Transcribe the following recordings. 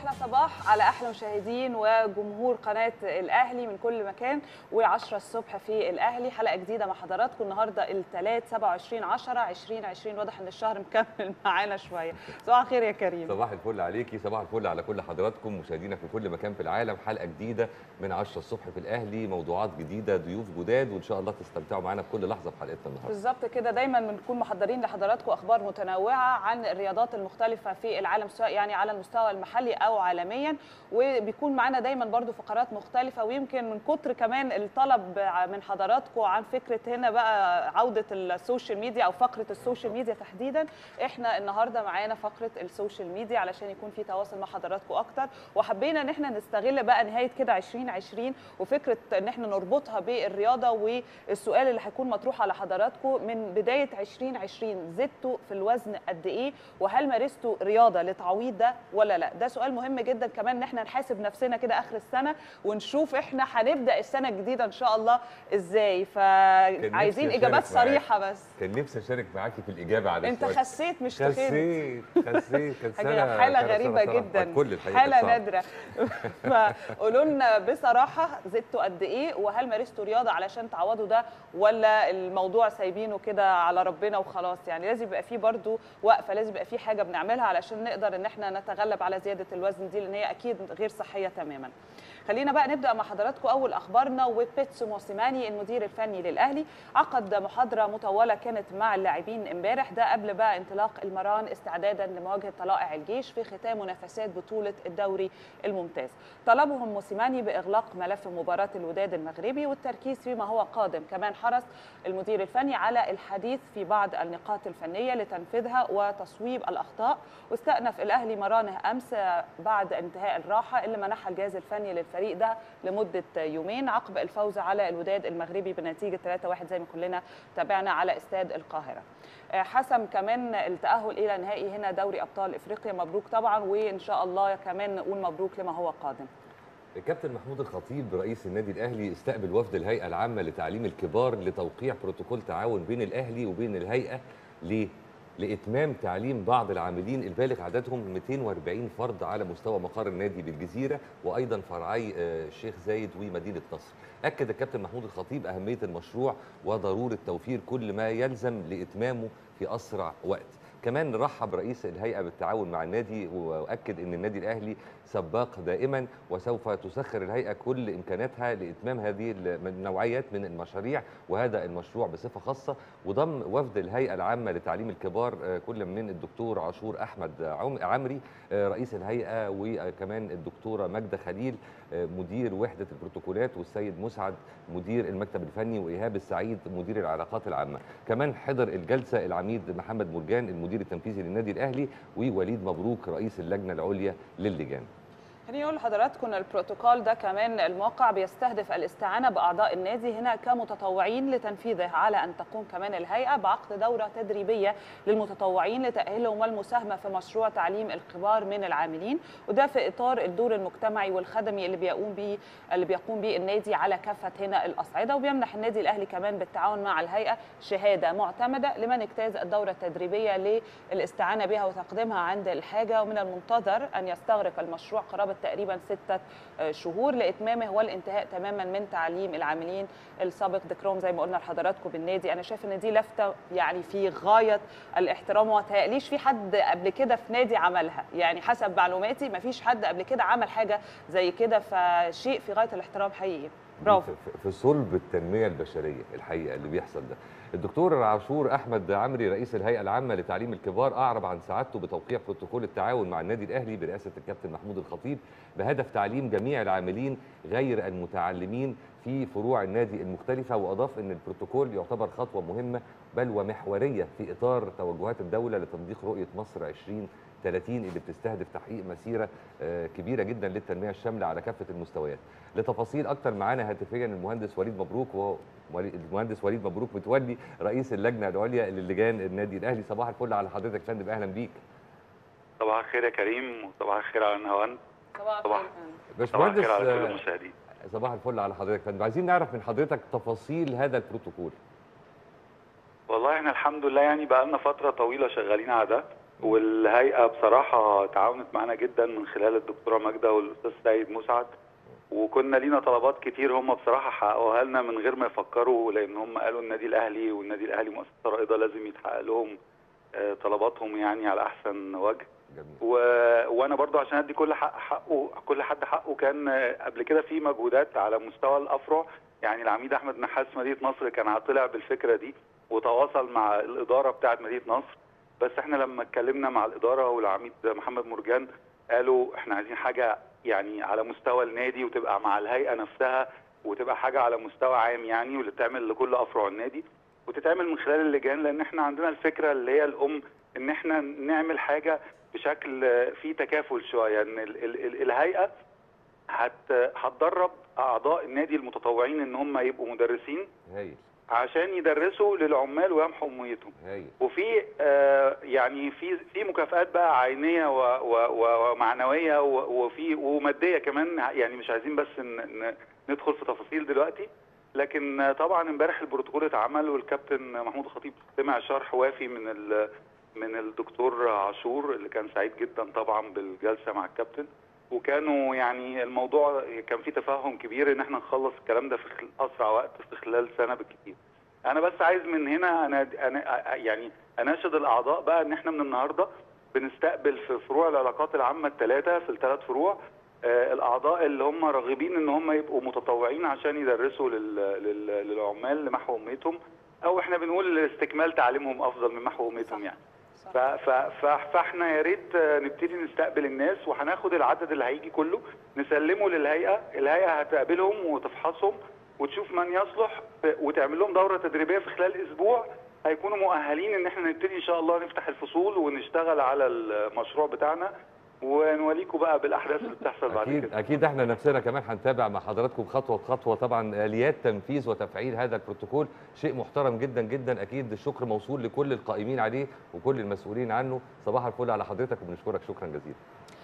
احلى صباح على احلى مشاهدين وجمهور قناه الاهلي من كل مكان و10 الصبح في الاهلي حلقه جديده مع حضراتكم النهارده الثلاث 27 10 2020 واضح ان الشهر مكمل معانا شويه صباح الخير يا كريم صباح الفل عليكي صباح الفل على كل حضراتكم مشاهدينا في كل مكان في العالم حلقه جديده من 10 الصبح في الاهلي موضوعات جديده ضيوف جداد وان شاء الله تستمتعوا معانا بكل لحظه في حلقتنا النهارده بالظبط كده دايما بنكون محضرين لحضراتكم اخبار متنوعه عن الرياضات المختلفه في العالم سواء يعني على المستوى المحلي او عالميا وبيكون معانا دايما برضو فقرات مختلفه ويمكن من كتر كمان الطلب من حضراتكم عن فكره هنا بقى عوده السوشيال ميديا او فقره السوشيال ميديا تحديدا احنا النهارده معانا فقره السوشيال ميديا علشان يكون في تواصل مع حضراتكم اكتر وحبينا ان احنا نستغل بقى نهايه كده 2020 وفكره ان احنا نربطها بالرياضه والسؤال اللي هيكون مطروح على حضراتكم من بدايه 2020 زدتوا في الوزن قد ايه وهل مارستوا رياضه لتعويض ده ولا لا ده سؤال مهم جدا كمان ان احنا نحاسب نفسنا كده اخر السنه ونشوف احنا هنبدا السنه الجديده ان شاء الله ازاي فعايزين نفسي اجابات أشارك معاك. صريحه بس كان نفسي اشارك معاكي في الاجابه على انت السؤال. خسيت مش تخنت خسيت خسيت كانت حاجه سنه حاله كانت غريبه سنة صعبة. جدا الكل الحقيقه حاله كانت صعبة. نادره فقولوا لنا بصراحه زدتوا قد ايه وهل مارستوا رياضه علشان تعوضوا ده ولا الموضوع سايبينه كده على ربنا وخلاص يعني لازم يبقى فيه برضو وقفه لازم يبقى فيه حاجه بنعملها علشان نقدر ان احنا نتغلب على زياده الوزن دي لان هي اكيد غير صحيه تماما خلينا بقى نبدا مع حضراتكم اول اخبارنا وبيتسو موسيماني المدير الفني للاهلي عقد محاضره مطوله كانت مع اللاعبين امبارح ده قبل بقى انطلاق المران استعدادا لمواجهه طلائع الجيش في ختام منافسات بطوله الدوري الممتاز طلبهم موسيماني باغلاق ملف مباراه الوداد المغربي والتركيز فيما هو قادم كمان حرص المدير الفني على الحديث في بعض النقاط الفنيه لتنفيذها وتصويب الاخطاء واستأنف الاهلي مرانه امس بعد انتهاء الراحه اللي منحها الجهاز الفني للفريق ده لمده يومين عقب الفوز على الوداد المغربي بنتيجه 3-1 زي ما كلنا تابعنا على استاد القاهره. حسم كمان التاهل الى نهائي هنا دوري ابطال افريقيا مبروك طبعا وان شاء الله كمان نقول مبروك لما هو قادم. الكابتن محمود الخطيب رئيس النادي الاهلي استقبل وفد الهيئه العامه لتعليم الكبار لتوقيع بروتوكول تعاون بين الاهلي وبين الهيئه ليه؟ لاتمام تعليم بعض العاملين البالغ عددهم 240 فرد على مستوى مقر النادي بالجزيره وايضا فرعي آه، الشيخ زايد ومدينه نصر. اكد الكابتن محمود الخطيب اهميه المشروع وضروره توفير كل ما يلزم لاتمامه في اسرع وقت. كمان رحب رئيس الهيئه بالتعاون مع النادي واكد ان النادي الاهلي سباق دائما وسوف تسخر الهيئه كل امكاناتها لاتمام هذه النوعيات من المشاريع وهذا المشروع بصفه خاصه وضم وفد الهيئه العامه لتعليم الكبار آه، كل من الدكتور عاشور احمد عم- عمري آه، رئيس الهيئه وكمان الدكتوره ماجده خليل آه، مدير وحده البروتوكولات والسيد مسعد مدير المكتب الفني وايهاب السعيد مدير العلاقات العامه كمان حضر الجلسه العميد محمد مرجان المدير التنفيذي للنادي الاهلي ووليد مبروك رئيس اللجنه العليا للجان خليني اقول لحضراتكم ان البروتوكول ده كمان الموقع بيستهدف الاستعانه باعضاء النادي هنا كمتطوعين لتنفيذه على ان تقوم كمان الهيئه بعقد دوره تدريبيه للمتطوعين لتاهيلهم والمساهمه في مشروع تعليم الكبار من العاملين وده في اطار الدور المجتمعي والخدمي اللي بيقوم به اللي بيقوم به النادي على كافه هنا الاصعده وبيمنح النادي الاهلي كمان بالتعاون مع الهيئه شهاده معتمده لمن اجتاز الدوره التدريبيه للاستعانه بها وتقديمها عند الحاجه ومن المنتظر ان يستغرق المشروع قرابه تقريبا ستة شهور لإتمامه والانتهاء تماما من تعليم العاملين السابق ذكرهم زي ما قلنا لحضراتكم بالنادي أنا شايف إن دي لفتة يعني في غاية الاحترام وما تهيأليش في حد قبل كده في نادي عملها يعني حسب معلوماتي ما فيش حد قبل كده عمل حاجة زي كده فشيء في غاية الاحترام حقيقي برافو في- في صلب التنميه البشريه الحقيقه اللي بيحصل ده الدكتور عاشور احمد عمري رئيس الهيئه العامه لتعليم الكبار اعرب عن سعادته بتوقيع بروتوكول التعاون مع النادي الاهلي برئاسه الكابتن محمود الخطيب بهدف تعليم جميع العاملين غير المتعلمين في فروع النادي المختلفه واضاف ان البروتوكول يعتبر خطوه مهمه بل ومحوريه في اطار توجهات الدوله لتطبيق رؤيه مصر 20 30 اللي بتستهدف تحقيق مسيره آه، كبيره جدا للتنميه الشامله على كافه المستويات. لتفاصيل اكتر معانا هاتفيا المهندس وليد مبروك وهو ولي- المهندس وليد مبروك متولي رئيس اللجنه العليا للجان النادي الاهلي صباح الفل على حضرتك يا فندم اهلا بيك. صباح الخير يا كريم وصباح الخير على النهوان صباح صباح. الخير صباح باشمهندس الخير على كل آه، المشاهدين صباح الفل على حضرتك يا فندم عايزين نعرف من حضرتك تفاصيل هذا البروتوكول. والله احنا الحمد لله يعني بقى لنا فتره طويله شغالين على ده والهيئه بصراحه تعاونت معانا جدا من خلال الدكتوره ماجده والاستاذ سيد مسعد وكنا لينا طلبات كتير هم بصراحه حققوها لنا من غير ما يفكروا لان هم قالوا النادي الاهلي والنادي الاهلي مؤسسه رائده لازم يتحقق لهم آه، طلباتهم يعني على احسن وجه جميل و... وانا برضو عشان ادي كل حق حقه كل حد حقه كان آه، قبل كده في مجهودات على مستوى الافرع يعني العميد احمد نحاس مدينه نصر كان طلع بالفكره دي وتواصل مع الاداره بتاعه مدينه نصر بس احنا لما اتكلمنا مع الاداره والعميد محمد مرجان قالوا احنا عايزين حاجه يعني على مستوى النادي وتبقى مع الهيئه نفسها وتبقى حاجه على مستوى عام يعني واللي تعمل لكل افرع النادي وتتعمل من خلال اللجان لان احنا عندنا الفكره اللي هي الام ان احنا نعمل حاجه بشكل آه، فيه تكافل شويه ان ال ال ال الهيئه هت هتدرب اعضاء النادي المتطوعين ان هم يبقوا مدرسين هايل عشان يدرسوا للعمال ويمحوا امنيتهم هايل وفي آه يعني في في مكافآت بقى عينيه و- و- و- ومعنويه و- وفي وماديه كمان يعني مش عايزين بس ن- ن- ندخل في تفاصيل دلوقتي لكن آه، طبعا امبارح البروتوكول اتعمل والكابتن محمود خطيب سمع شرح وافي من ال من الدكتور عاشور اللي كان سعيد جدا طبعا بالجلسه مع الكابتن وكانوا يعني الموضوع كان فيه تفاهم كبير ان احنا نخلص الكلام ده في خل- اسرع وقت في خلال سنه بالكثير. انا بس عايز من هنا انا انا يعني اناشد الاعضاء بقى ان احنا من النهارده بنستقبل في فروع العلاقات العامه الثلاثه في الثلاث فروع آه، الاعضاء اللي هم راغبين ان هم يبقوا متطوعين عشان يدرسوا لل- لل- للعمال لمحو اميتهم او احنا بنقول استكمال تعليمهم افضل من محو اميتهم صح. يعني. صح. ف- ف- ف- فاحنا يا ريت آه، نبتدي نستقبل الناس وهناخد العدد اللي هيجي كله نسلمه للهيئه، الهيئه هتقابلهم وتفحصهم وتشوف من يصلح ب- وتعمل لهم دوره تدريبيه في خلال اسبوع هيكونوا مؤهلين ان احنا نبتدي ان شاء الله نفتح الفصول ونشتغل على المشروع بتاعنا ونوليكم بقى بالاحداث اللي بتحصل بعد اكيد كده. اكيد احنا نفسنا كمان هنتابع مع حضراتكم خطوه بخطوه طبعا اليات تنفيذ وتفعيل هذا البروتوكول شيء محترم جدا جدا اكيد الشكر موصول لكل القائمين عليه وكل المسؤولين عنه صباح الفل على حضرتك وبنشكرك شكرا جزيلا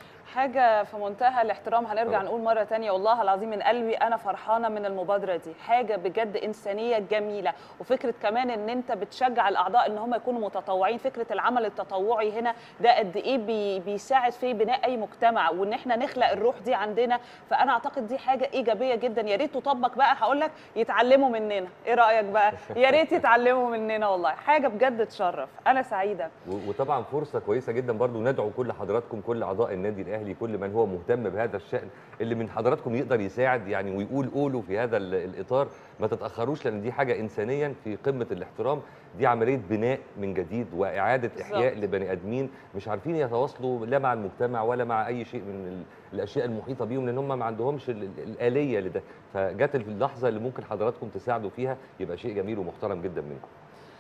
حاجة في منتهى الاحترام هنرجع طبعا. نقول مرة تانية والله العظيم من قلبي أنا فرحانة من المبادرة دي حاجة بجد إنسانية جميلة وفكرة كمان إن أنت بتشجع الأعضاء إن هم يكونوا متطوعين فكرة العمل التطوعي هنا ده قد إيه بي بيساعد في بناء أي مجتمع وإن إحنا نخلق الروح دي عندنا فأنا أعتقد دي حاجة إيجابية جدا يا ريت تطبق بقى هقول لك يتعلموا مننا إيه رأيك بقى يا ريت يتعلموا مننا والله حاجة بجد تشرف أنا سعيدة و- وطبعا فرصه كويسه جدا برضو ندعو كل حضراتكم كل اعضاء النادي الاهلي كل من هو مهتم بهذا الشان اللي من حضراتكم يقدر يساعد يعني ويقول قولوا في هذا ال- الاطار ما تتاخروش لان دي حاجه انسانيا في قمه الاحترام دي عمليه بناء من جديد واعاده احياء بالظبط. لبني ادمين مش عارفين يتواصلوا لا مع المجتمع ولا مع اي شيء من ال- الاشياء المحيطه بيهم لان هم ما عندهمش ال- ال- الاليه لده فجت اللحظه اللي ممكن حضراتكم تساعدوا فيها يبقى شيء جميل ومحترم جدا منكم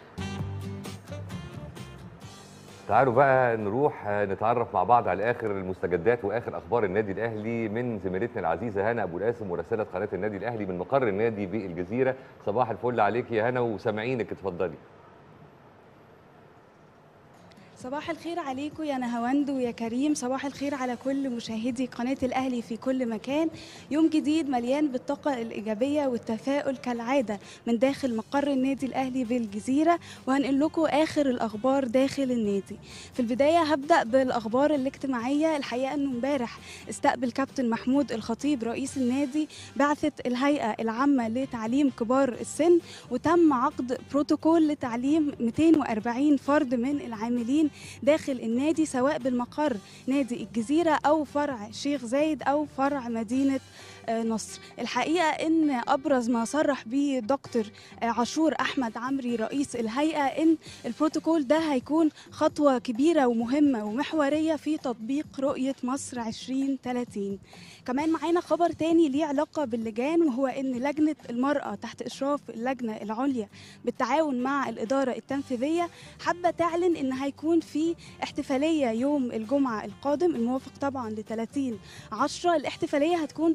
تعالوا بقى نروح آه، نتعرف مع بعض على اخر المستجدات واخر اخبار النادي الاهلي من زميلتنا العزيزه هنا ابو القاسم مراسله قناه النادي الاهلي من مقر النادي بالجزيره صباح الفل عليك يا هنا وسامعينك اتفضلي صباح الخير عليكم يا نهاوند ويا كريم صباح الخير على كل مشاهدي قناة الأهلي في كل مكان يوم جديد مليان بالطاقة الإيجابية والتفاؤل كالعادة من داخل مقر النادي الأهلي بالجزيرة وهنقل لكم آخر الأخبار داخل النادي في البداية هبدأ بالأخبار الاجتماعية الحقيقة أنه امبارح استقبل كابتن محمود الخطيب رئيس النادي بعثة الهيئة العامة لتعليم كبار السن وتم عقد بروتوكول لتعليم 240 فرد من العاملين داخل النادي سواء بالمقر نادي الجزيرة أو فرع شيخ زايد أو فرع مدينة آه، نصر الحقيقة أن أبرز ما صرح به دكتور آه، عاشور أحمد عمري رئيس الهيئة أن البروتوكول ده هيكون خطوة كبيرة ومهمة ومحورية في تطبيق رؤية مصر 2030 كمان معانا خبر تاني ليه علاقة باللجان وهو أن لجنة المرأة تحت إشراف اللجنة العليا بالتعاون مع الإدارة التنفيذية حابة تعلن أن هيكون في احتفالية يوم الجمعة القادم الموافق طبعا ل 30 10 الاحتفالية هتكون بمناسبة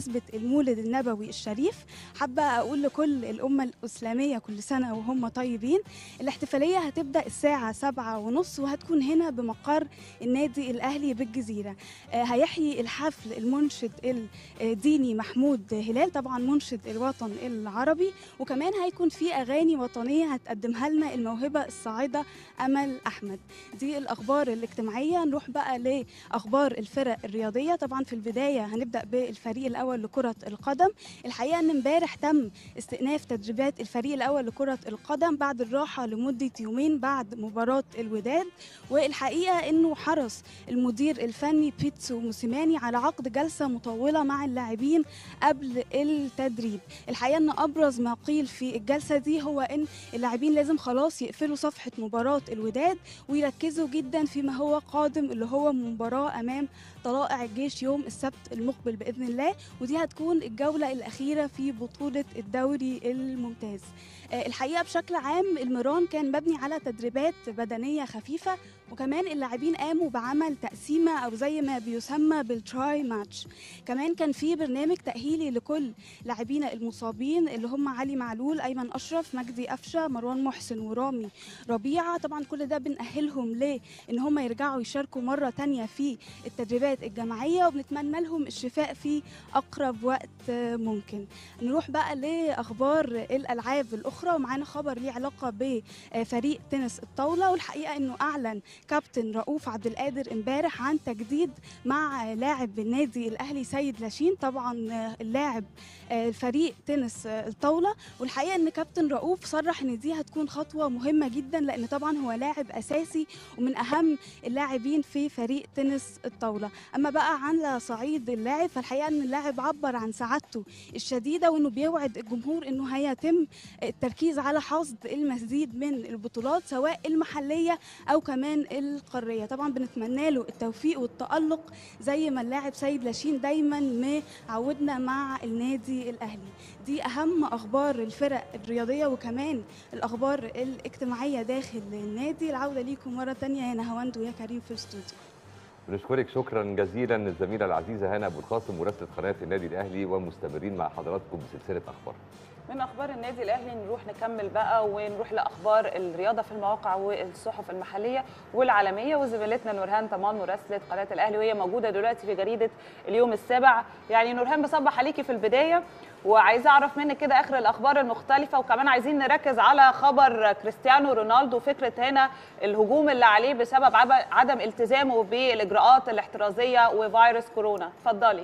بمناسبة المولد النبوي الشريف حابة أقول لكل الأمة الإسلامية كل سنة وهم طيبين الاحتفالية هتبدأ الساعة سبعة ونص وهتكون هنا بمقر النادي الأهلي بالجزيرة آه، هيحيي الحفل المنشد الديني محمود هلال طبعا منشد الوطن العربي وكمان هيكون في أغاني وطنية هتقدمها لنا الموهبة الصاعدة أمل أحمد دي الأخبار الاجتماعية نروح بقى لأخبار الفرق الرياضية طبعا في البداية هنبدأ بالفريق الأول لكرة القدم الحقيقة أن امبارح تم استئناف تدريبات الفريق الأول لكرة القدم بعد الراحة لمدة يومين بعد مباراة الوداد والحقيقة أنه حرص المدير الفني بيتسو موسيماني على عقد جلسة مطولة مع اللاعبين قبل التدريب الحقيقة أن أبرز ما قيل في الجلسة دي هو أن اللاعبين لازم خلاص يقفلوا صفحة مباراة الوداد ويركزوا جدا فيما هو قادم اللي هو مباراة أمام طلائع الجيش يوم السبت المقبل بإذن الله ودي هتكون الجولة الأخيرة في بطولة الدوري الممتاز آه، الحقيقة بشكل عام المران كان مبني على تدريبات بدنية خفيفة وكمان اللاعبين قاموا بعمل تقسيمة أو زي ما بيسمى بالتراي ماتش كمان كان في برنامج تأهيلي لكل لاعبينا المصابين اللي هم علي معلول أيمن أشرف مجدي أفشة مروان محسن ورامي ربيعة طبعا كل ده بنأهلهم ليه إن هم يرجعوا يشاركوا مرة تانية في التدريبات الجماعية وبنتمنى لهم الشفاء في أقرب وقت آه، ممكن نروح بقى لأخبار الألعاب الأخرى ومعانا خبر ليه علاقة بفريق تنس الطاولة والحقيقة إنه أعلن كابتن رؤوف عبد القادر امبارح عن تجديد مع لاعب النادي الأهلي سيد لاشين طبعا آه، اللاعب آه، فريق تنس آه، الطاولة والحقيقة إن كابتن رؤوف صرح إن دي هتكون خطوة مهمة جدا لأن طبعا هو لاعب أساسي ومن أهم اللاعبين في فريق تنس الطاولة أما بقى على صعيد اللاعب فالحقيقة إن اللاعب عبر عن سعادته الشديدة وإنه بيوعد الجمهور إنه هيتم التركيز على حصد المزيد من البطولات سواء المحلية أو كمان القارية طبعا بنتمنى له التوفيق والتألق زي ما اللاعب سيد لاشين دايما معودنا مع النادي الأهلي دي أهم أخبار الفرق الرياضية وكمان الأخبار الاجتماعية داخل النادي العودة ليكم مرة تانية يا نهاوند ويا كريم في الاستوديو بنشكرك شكرا جزيلا الزميله العزيزه هنا ابو القاسم مراسله قناه النادي الاهلي ومستمرين مع حضراتكم بسلسله اخبار من اخبار النادي الاهلي نروح نكمل بقى ونروح لاخبار الرياضه في المواقع والصحف المحليه والعالميه وزميلتنا نورهان طمان مراسله قناه الاهلي وهي موجوده دلوقتي في جريده اليوم السابع يعني نورهان بصبح عليكي في البدايه وعايزه اعرف منك كده اخر الاخبار المختلفه وكمان عايزين نركز على خبر كريستيانو رونالدو فكره هنا الهجوم اللي عليه بسبب عب- عدم التزامه بالاجراءات الاحترازيه وفيروس كورونا اتفضلي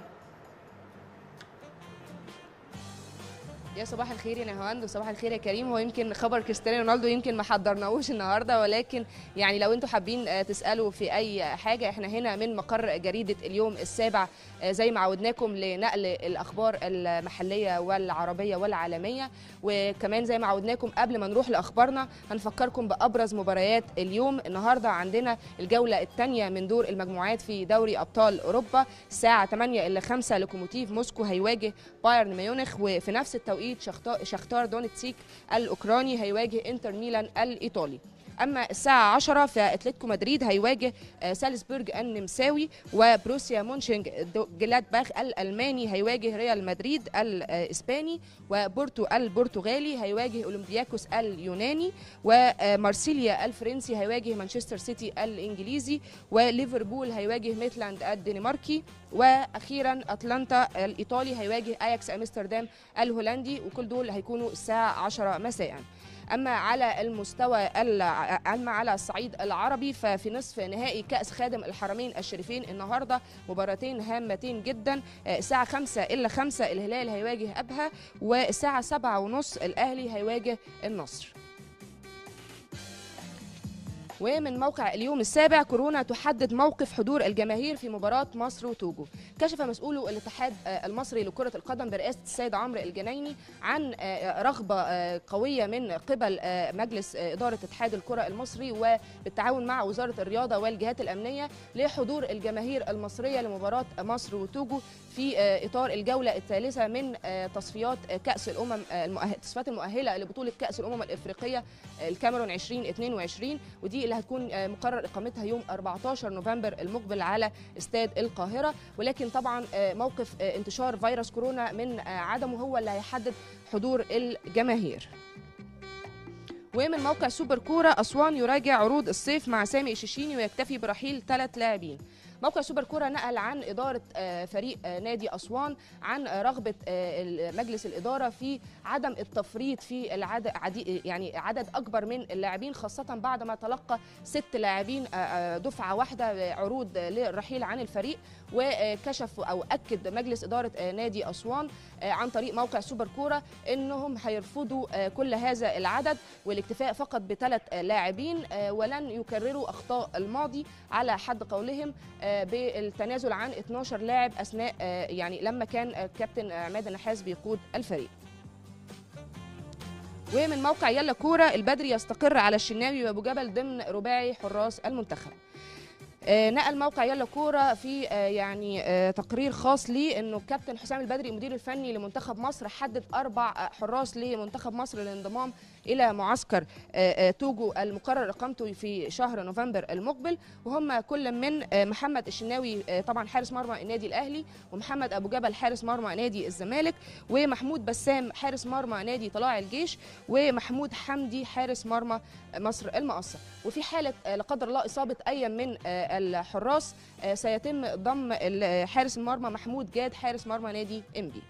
يا صباح الخير يا نهاوند وصباح الخير يا كريم هو يمكن خبر كريستيانو رونالدو يمكن ما حضرناهوش النهارده ولكن يعني لو انتم حابين آه، تسالوا في اي حاجه احنا هنا من مقر جريده اليوم السابع آه، زي ما عودناكم لنقل الاخبار المحليه والعربيه والعالميه وكمان زي ما عودناكم قبل ما نروح لاخبارنا هنفكركم بابرز مباريات اليوم النهارده عندنا الجوله الثانيه من دور المجموعات في دوري ابطال اوروبا الساعه 8 الا 5 لوكوموتيف موسكو هيواجه بايرن ميونخ وفي نفس التوقيت شختا- شختار دونتسيك الاوكراني هيواجه انتر ميلان الايطالي اما الساعه 10 فاتلتيكو مدريد هيواجه آه، سالزبورج النمساوي وبروسيا مونشنج دو- جلادباخ الالماني هيواجه ريال مدريد الاسباني وبورتو البرتغالي هيواجه اولمبياكوس اليوناني ومارسيليا الفرنسي هيواجه مانشستر سيتي الانجليزي وليفربول هيواجه ميتلاند الدنماركي واخيرا اتلانتا الايطالي هيواجه اياكس امستردام الهولندي وكل دول هيكونوا الساعه 10 مساء اما على المستوى الع- اما على الصعيد العربي ففي نصف نهائي كاس خادم الحرمين الشريفين النهارده مباراتين هامتين جدا آه، الساعه 5 الا 5 الهلال هيواجه ابها والساعه 7 ونص الاهلي هيواجه النصر ومن موقع اليوم السابع كورونا تحدد موقف حضور الجماهير في مباراة مصر وتوجو كشف مسؤولو الاتحاد آه، المصري لكرة القدم برئاسة السيد عمرو الجنايني عن آه، رغبة آه، قوية من قبل آه، مجلس آه، إدارة اتحاد الكرة المصري وبالتعاون مع وزارة الرياضة والجهات الأمنية لحضور الجماهير المصرية لمباراة مصر وتوجو في آه، إطار الجولة الثالثة من آه، تصفيات آه، كأس الأمم آه، المؤهلة التصفيات المؤهلة لبطولة كأس الأمم الإفريقية آه، الكاميرون 2022 ودي اللي اللي هتكون آه، مقرر اقامتها يوم 14 نوفمبر المقبل على استاد القاهره ولكن طبعا آه، موقف آه، انتشار فيروس كورونا من آه، عدمه هو اللي هيحدد حضور الجماهير ومن موقع سوبر كوره اسوان يراجع عروض الصيف مع سامي الشيشيني ويكتفي برحيل ثلاث لاعبين موقع سوبر كوره نقل عن اداره آه، فريق آه، نادي اسوان عن آه، رغبه آه، ال- مجلس الاداره في عدم التفريط في العدد عدي يعني عدد اكبر من اللاعبين خاصه بعد ما تلقى ست لاعبين آه، آه، دفعه واحده عروض آه، للرحيل عن الفريق وكشف او اكد مجلس اداره آه، نادي اسوان آه، عن طريق موقع سوبر كوره انهم هيرفضوا آه، كل هذا العدد والاكتفاء فقط بثلاث آه، لاعبين آه، ولن يكرروا اخطاء الماضي على حد قولهم آه، بالتنازل عن 12 لاعب اثناء آه، يعني لما كان آه، كابتن عماد النحاس بيقود الفريق ومن موقع يلا كوره البدري يستقر على الشناوي وابو جبل ضمن رباعي حراس المنتخب آه، نقل موقع يلا كوره في آه، يعني آه، تقرير خاص ليه انه الكابتن حسام البدري المدير الفني لمنتخب مصر حدد اربع آه، حراس لمنتخب مصر للانضمام الى معسكر آه، آه، توجو المقرر اقامته في شهر نوفمبر المقبل وهم كل من آه، محمد الشناوي آه، طبعا حارس مرمى النادي الاهلي ومحمد ابو جبل حارس مرمى نادي الزمالك ومحمود بسام حارس مرمى نادي طلائع الجيش ومحمود حمدي حارس مرمى مصر المقصه وفي حاله آه، لا قدر الله اصابه اي من آه، الحراس آه، سيتم ضم ال- حارس المرمى محمود جاد حارس مرمى نادي انبي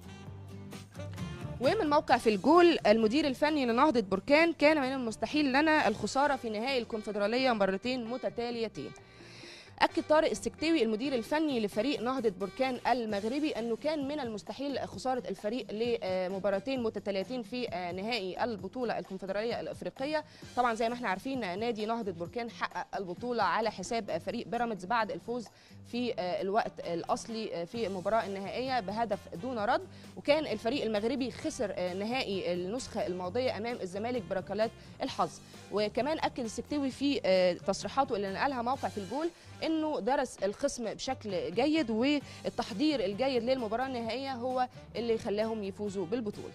ومن موقع في الجول المدير الفني لنهضة بركان كان من المستحيل لنا الخسارة في نهائي الكونفدرالية مرتين متتاليتين أكد طارق السكتوي المدير الفني لفريق نهضة بركان المغربي أنه كان من المستحيل خسارة الفريق لمباراتين متتاليتين في نهائي البطولة الكونفدرالية الأفريقية طبعا زي ما احنا عارفين نادي نهضة بركان حقق البطولة على حساب فريق بيراميدز بعد الفوز في الوقت الأصلي في المباراة النهائية بهدف دون رد وكان الفريق المغربي خسر نهائي النسخة الماضية أمام الزمالك بركلات الحظ وكمان أكد السكتوي في تصريحاته اللي نقلها موقع في الجول انه درس الخصم بشكل جيد والتحضير الجيد للمباراه النهائيه هو اللي خلاهم يفوزوا بالبطوله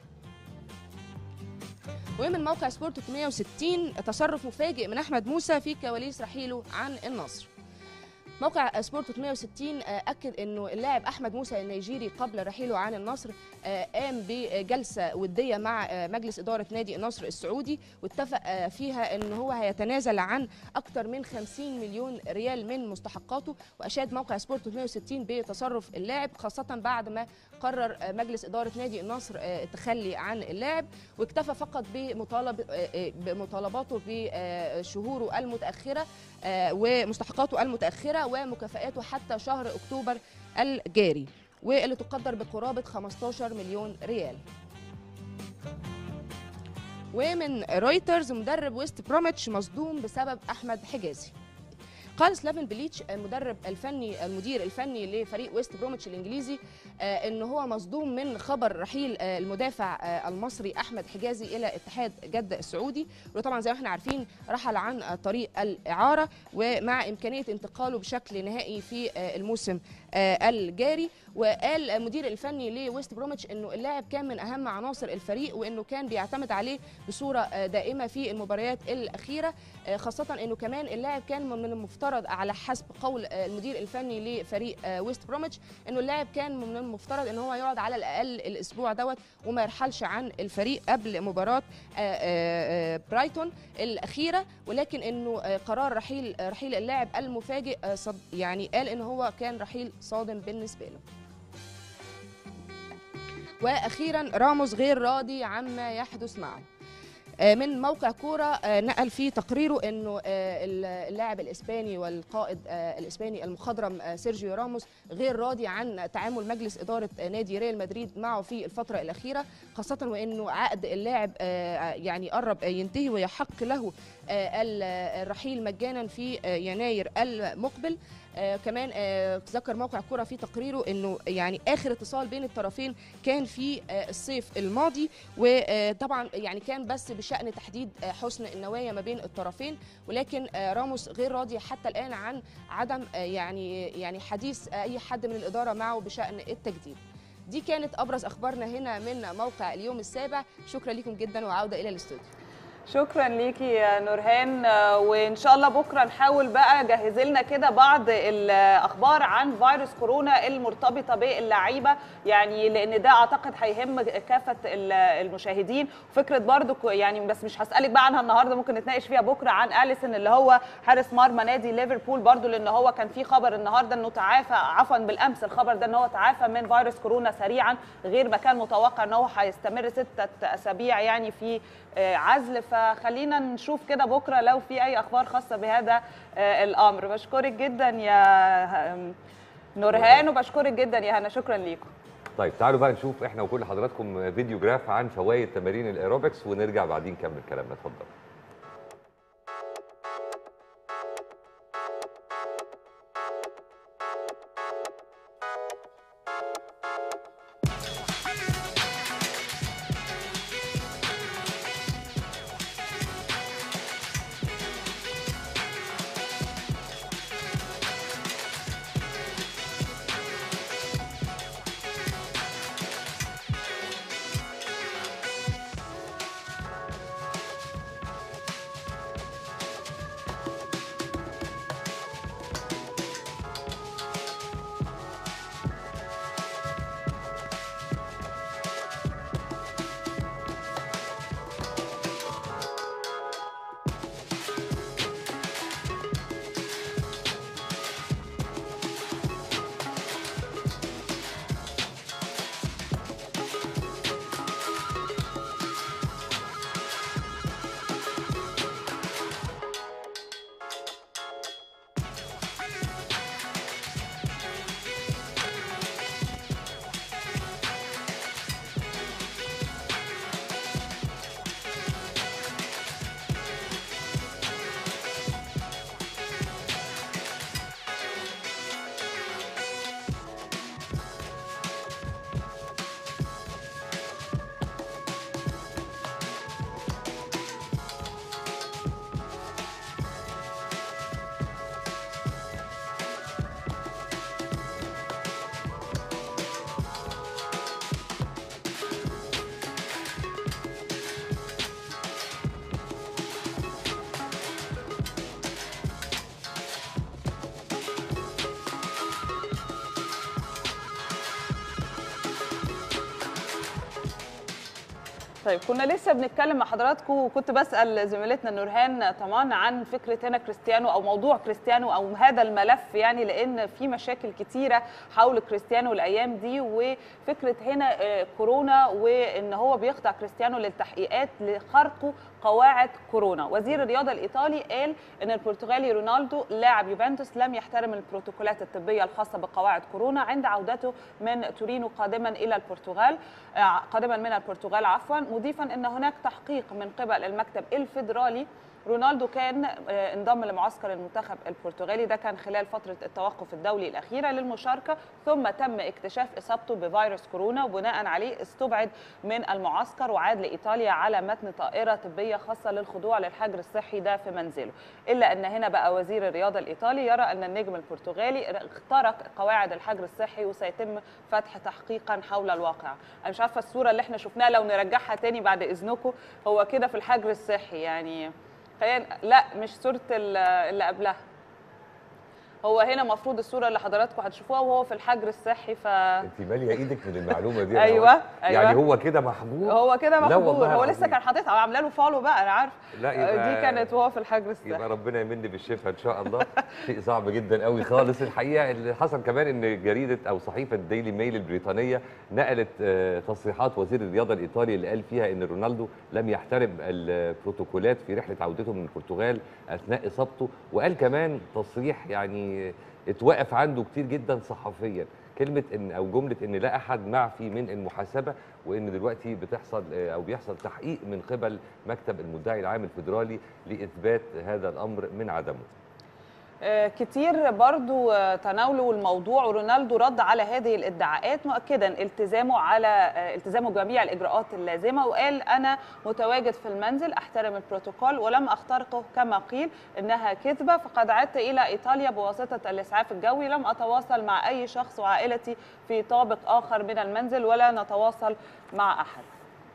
ومن موقع سبورت 360 تصرف مفاجئ من احمد موسى في كواليس رحيله عن النصر موقع سبورت 360 اكد انه اللاعب احمد موسى النيجيري قبل رحيله عن النصر قام بجلسه وديه مع مجلس اداره نادي النصر السعودي واتفق فيها ان هو هيتنازل عن اكثر من 50 مليون ريال من مستحقاته واشاد موقع سبورت 360 بتصرف اللاعب خاصه بعد ما قرر مجلس اداره نادي النصر التخلي عن اللاعب واكتفى فقط بمطالب بمطالباته بشهوره المتاخره ومستحقاته المتاخره ومكافآته حتى شهر اكتوبر الجاري واللي تقدر بقرابه 15 مليون ريال ومن رويترز مدرب ويست بروميتش مصدوم بسبب احمد حجازي قال سلافن بليتش المدرب الفني المدير الفني لفريق ويست بروميتش الانجليزي ان هو مصدوم من خبر رحيل المدافع المصري احمد حجازي الى اتحاد جده السعودي وطبعا زي ما احنا عارفين رحل عن طريق الاعاره ومع امكانيه انتقاله بشكل نهائي في الموسم الجاري وقال المدير الفني لويست بروميتش انه اللاعب كان من اهم عناصر الفريق وانه كان بيعتمد عليه بصوره دائمه في المباريات الاخيره خاصه انه كمان اللاعب كان من المفترض على حسب قول المدير الفني لفريق ويست بروميتش انه اللاعب كان من المفترض ان هو يقعد على الاقل الاسبوع دوت وما يرحلش عن الفريق قبل مباراه برايتون الاخيره ولكن انه قرار رحيل رحيل اللاعب المفاجئ يعني قال ان هو كان رحيل صادم بالنسبه له واخيرا راموس غير راضي عما يحدث معه من موقع كوره نقل في تقريره انه اللاعب الاسباني والقائد الاسباني المخضرم سيرجيو راموس غير راضي عن تعامل مجلس اداره نادي ريال مدريد معه في الفتره الاخيره خاصه وانه عقد اللاعب يعني قرب ينتهي ويحق له الرحيل مجانا في يناير المقبل آه كمان آه ذكر موقع كرة في تقريره انه يعني اخر اتصال بين الطرفين كان في آه الصيف الماضي وطبعا يعني كان بس بشان تحديد آه حسن النوايا ما بين الطرفين ولكن آه راموس غير راضي حتى الان عن عدم آه يعني يعني حديث اي حد من الاداره معه بشان التجديد دي كانت ابرز اخبارنا هنا من موقع اليوم السابع شكرا لكم جدا وعوده الى الاستوديو شكرا ليكي يا نورهان آه، وان شاء الله بكره نحاول بقى جهز لنا كده بعض الاخبار عن فيروس كورونا المرتبطه باللعيبه يعني لان ده اعتقد هيهم كافه ال- المشاهدين فكره برضو كو- يعني بس مش هسالك بقى عنها النهارده ممكن نتناقش فيها بكره عن اليسون اللي هو حارس مرمى نادي ليفربول برضو لان هو كان في خبر النهارده انه تعافى عفوا بالامس الخبر ده ان هو تعافى من فيروس كورونا سريعا غير ما كان متوقع ان هو هيستمر ستة اسابيع يعني في آه، عزل فخلينا نشوف كده بكره لو في اي اخبار خاصه بهذا آه، الامر بشكرك جدا يا آم، نورهان وبشكرك جدا يا هنا شكرا ليكم طيب تعالوا بقى نشوف احنا وكل حضراتكم فيديو جراف عن فوائد تمارين الايروبكس ونرجع بعدين نكمل كلامنا اتفضل طيب كنا لسه بنتكلم مع حضراتكم وكنت بسال زميلتنا نورهان طمان عن فكره هنا كريستيانو او موضوع كريستيانو او هذا الملف يعني لان في مشاكل كتيره حول كريستيانو الايام دي وفكره هنا آه، كورونا وان هو بيخضع كريستيانو للتحقيقات لخرقه قواعد كورونا وزير الرياضه الايطالي قال ان البرتغالي رونالدو لاعب يوفنتوس لم يحترم البروتوكولات الطبيه الخاصه بقواعد كورونا عند عودته من تورينو قادما الى البرتغال آه، قادما من البرتغال عفوا مضيفا ان هناك تحقيق من قبل المكتب الفيدرالي رونالدو كان آه، انضم لمعسكر المنتخب البرتغالي ده كان خلال فتره التوقف الدولي الاخيره للمشاركه ثم تم اكتشاف اصابته بفيروس كورونا وبناء عليه استبعد من المعسكر وعاد لايطاليا على متن طائره طبيه خاصه للخضوع للحجر الصحي ده في منزله الا ان هنا بقى وزير الرياضه الايطالي يرى ان النجم البرتغالي اخترق قواعد الحجر الصحي وسيتم فتح تحقيقا حول الواقع انا مش عارفه الصوره اللي احنا شفناها لو نرجعها تاني بعد اذنكم هو كده في الحجر الصحي يعني خلينا لا مش صوره ال- اللي قبلها هو هنا المفروض الصوره اللي حضراتكم هتشوفوها وهو في الحجر الصحي ف انت ماليه ايدك من المعلومه دي يا أيوة، نوال. أيوة. يعني هو كده محجور هو كده لا محجور والله هو العظيم. لسه كان حاططها عامله له فولو بقى انا عارف لا يبقى دي كانت وهو في الحجر الصحي يبقى ربنا يمن بالشفاء ان شاء الله شيء صعب جدا قوي خالص الحقيقه اللي حصل كمان ان جريده او صحيفه ديلي ميل البريطانيه نقلت آه، تصريحات وزير الرياضه الايطالي اللي قال فيها ان رونالدو لم يحترم البروتوكولات في رحله عودته من البرتغال اثناء اصابته وقال كمان تصريح يعني اتوقف عنده كتير جدا صحفيا كلمه ان او جمله ان لا احد معفي من المحاسبه وان دلوقتي بتحصل آه، او بيحصل تحقيق من قبل مكتب المدعي العام الفيدرالي لاثبات هذا الامر من عدمه آه، كتير برضو آه، تناولوا الموضوع ورونالدو رد على هذه الادعاءات مؤكدا التزامه على آه، التزامه بجميع الاجراءات اللازمه وقال انا متواجد في المنزل احترم البروتوكول ولم اخترقه كما قيل انها كذبه فقد عدت الى ايطاليا بواسطه الاسعاف الجوي لم اتواصل مع اي شخص وعائلتي في طابق اخر من المنزل ولا نتواصل مع احد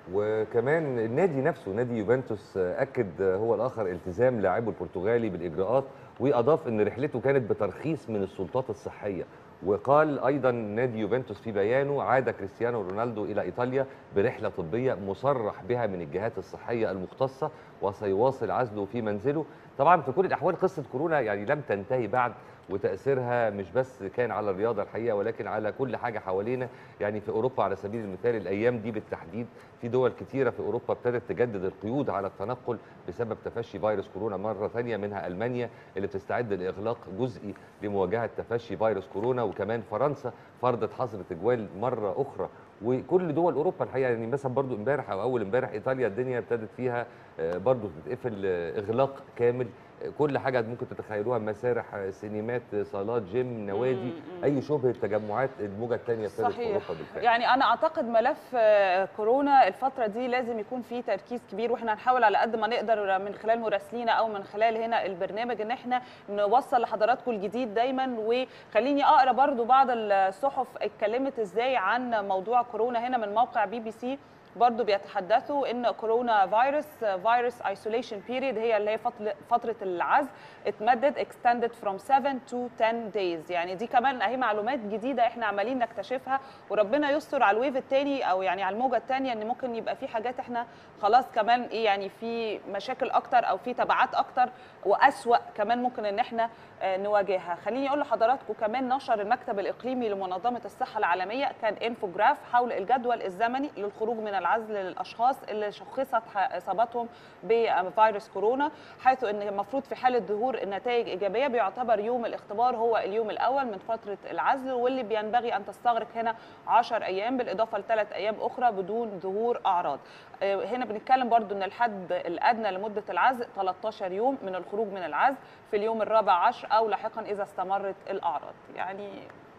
وكمان النادي نفسه نادي يوفنتوس اكد هو الاخر التزام لاعبه البرتغالي بالاجراءات واضاف ان رحلته كانت بترخيص من السلطات الصحيه وقال ايضا نادي يوفنتوس في بيانه عاد كريستيانو رونالدو الى ايطاليا برحله طبيه مصرح بها من الجهات الصحيه المختصه وسيواصل عزله في منزله طبعا في كل الاحوال قصه كورونا يعني لم تنتهي بعد وتاثيرها مش بس كان على الرياضه الحقيقه ولكن على كل حاجه حوالينا يعني في اوروبا على سبيل المثال الايام دي بالتحديد في دول كتيره في اوروبا ابتدت تجدد القيود على التنقل بسبب تفشي فيروس كورونا مره ثانيه منها المانيا اللي بتستعد لاغلاق جزئي لمواجهه تفشي فيروس كورونا وكمان فرنسا فرضت حظر تجوال مره اخرى وكل دول اوروبا الحقيقه يعني مثلا برضو امبارح او اول امبارح ايطاليا الدنيا ابتدت فيها آه، برضو تتقفل آه، اغلاق كامل آه، كل حاجه ممكن تتخيلوها مسارح آه، سينمات آه، صالات جيم نوادي مم. اي شبه تجمعات الموجه الثانيه ابتدت في صحيح. اوروبا بالفعل يعني انا اعتقد ملف آه، كورونا الفتره دي لازم يكون فيه تركيز كبير واحنا هنحاول على قد ما نقدر من خلال مراسلينا او من خلال هنا البرنامج ان احنا نوصل لحضراتكم الجديد دايما وخليني اقرا برضو بعض الصحف اتكلمت ازاي عن موضوع كورونا هنا من موقع بي بي سي برضو بيتحدثوا ان كورونا فيروس فيروس ايسوليشن بيريد هي اللي هي فطل- فتره العزل اتمدد extended from 7 to 10 days يعني دي كمان اهي معلومات جديده احنا عمالين نكتشفها وربنا يستر على الويف الثاني او يعني على الموجه الثانيه ان ممكن يبقى في حاجات احنا خلاص كمان ايه يعني في مشاكل اكتر او في تبعات اكتر واسوا كمان ممكن ان احنا آه، نواجهها خليني اقول لحضراتكم كمان نشر المكتب الاقليمي لمنظمه الصحه العالميه كان انفوجراف حول الجدول الزمني للخروج من العزل للاشخاص اللي شخصت ح- اصابتهم بفيروس كورونا حيث ان المفروض في حاله ظهور النتائج ايجابيه بيعتبر يوم الاختبار هو اليوم الاول من فتره العزل واللي بينبغي ان تستغرق هنا 10 ايام بالاضافه لثلاث ايام اخرى بدون ظهور اعراض آه، هنا بنتكلم برضو ان الحد الادنى لمده العزل 13 يوم من الخروج من العزل في اليوم الرابع عشر او لاحقا اذا استمرت الاعراض يعني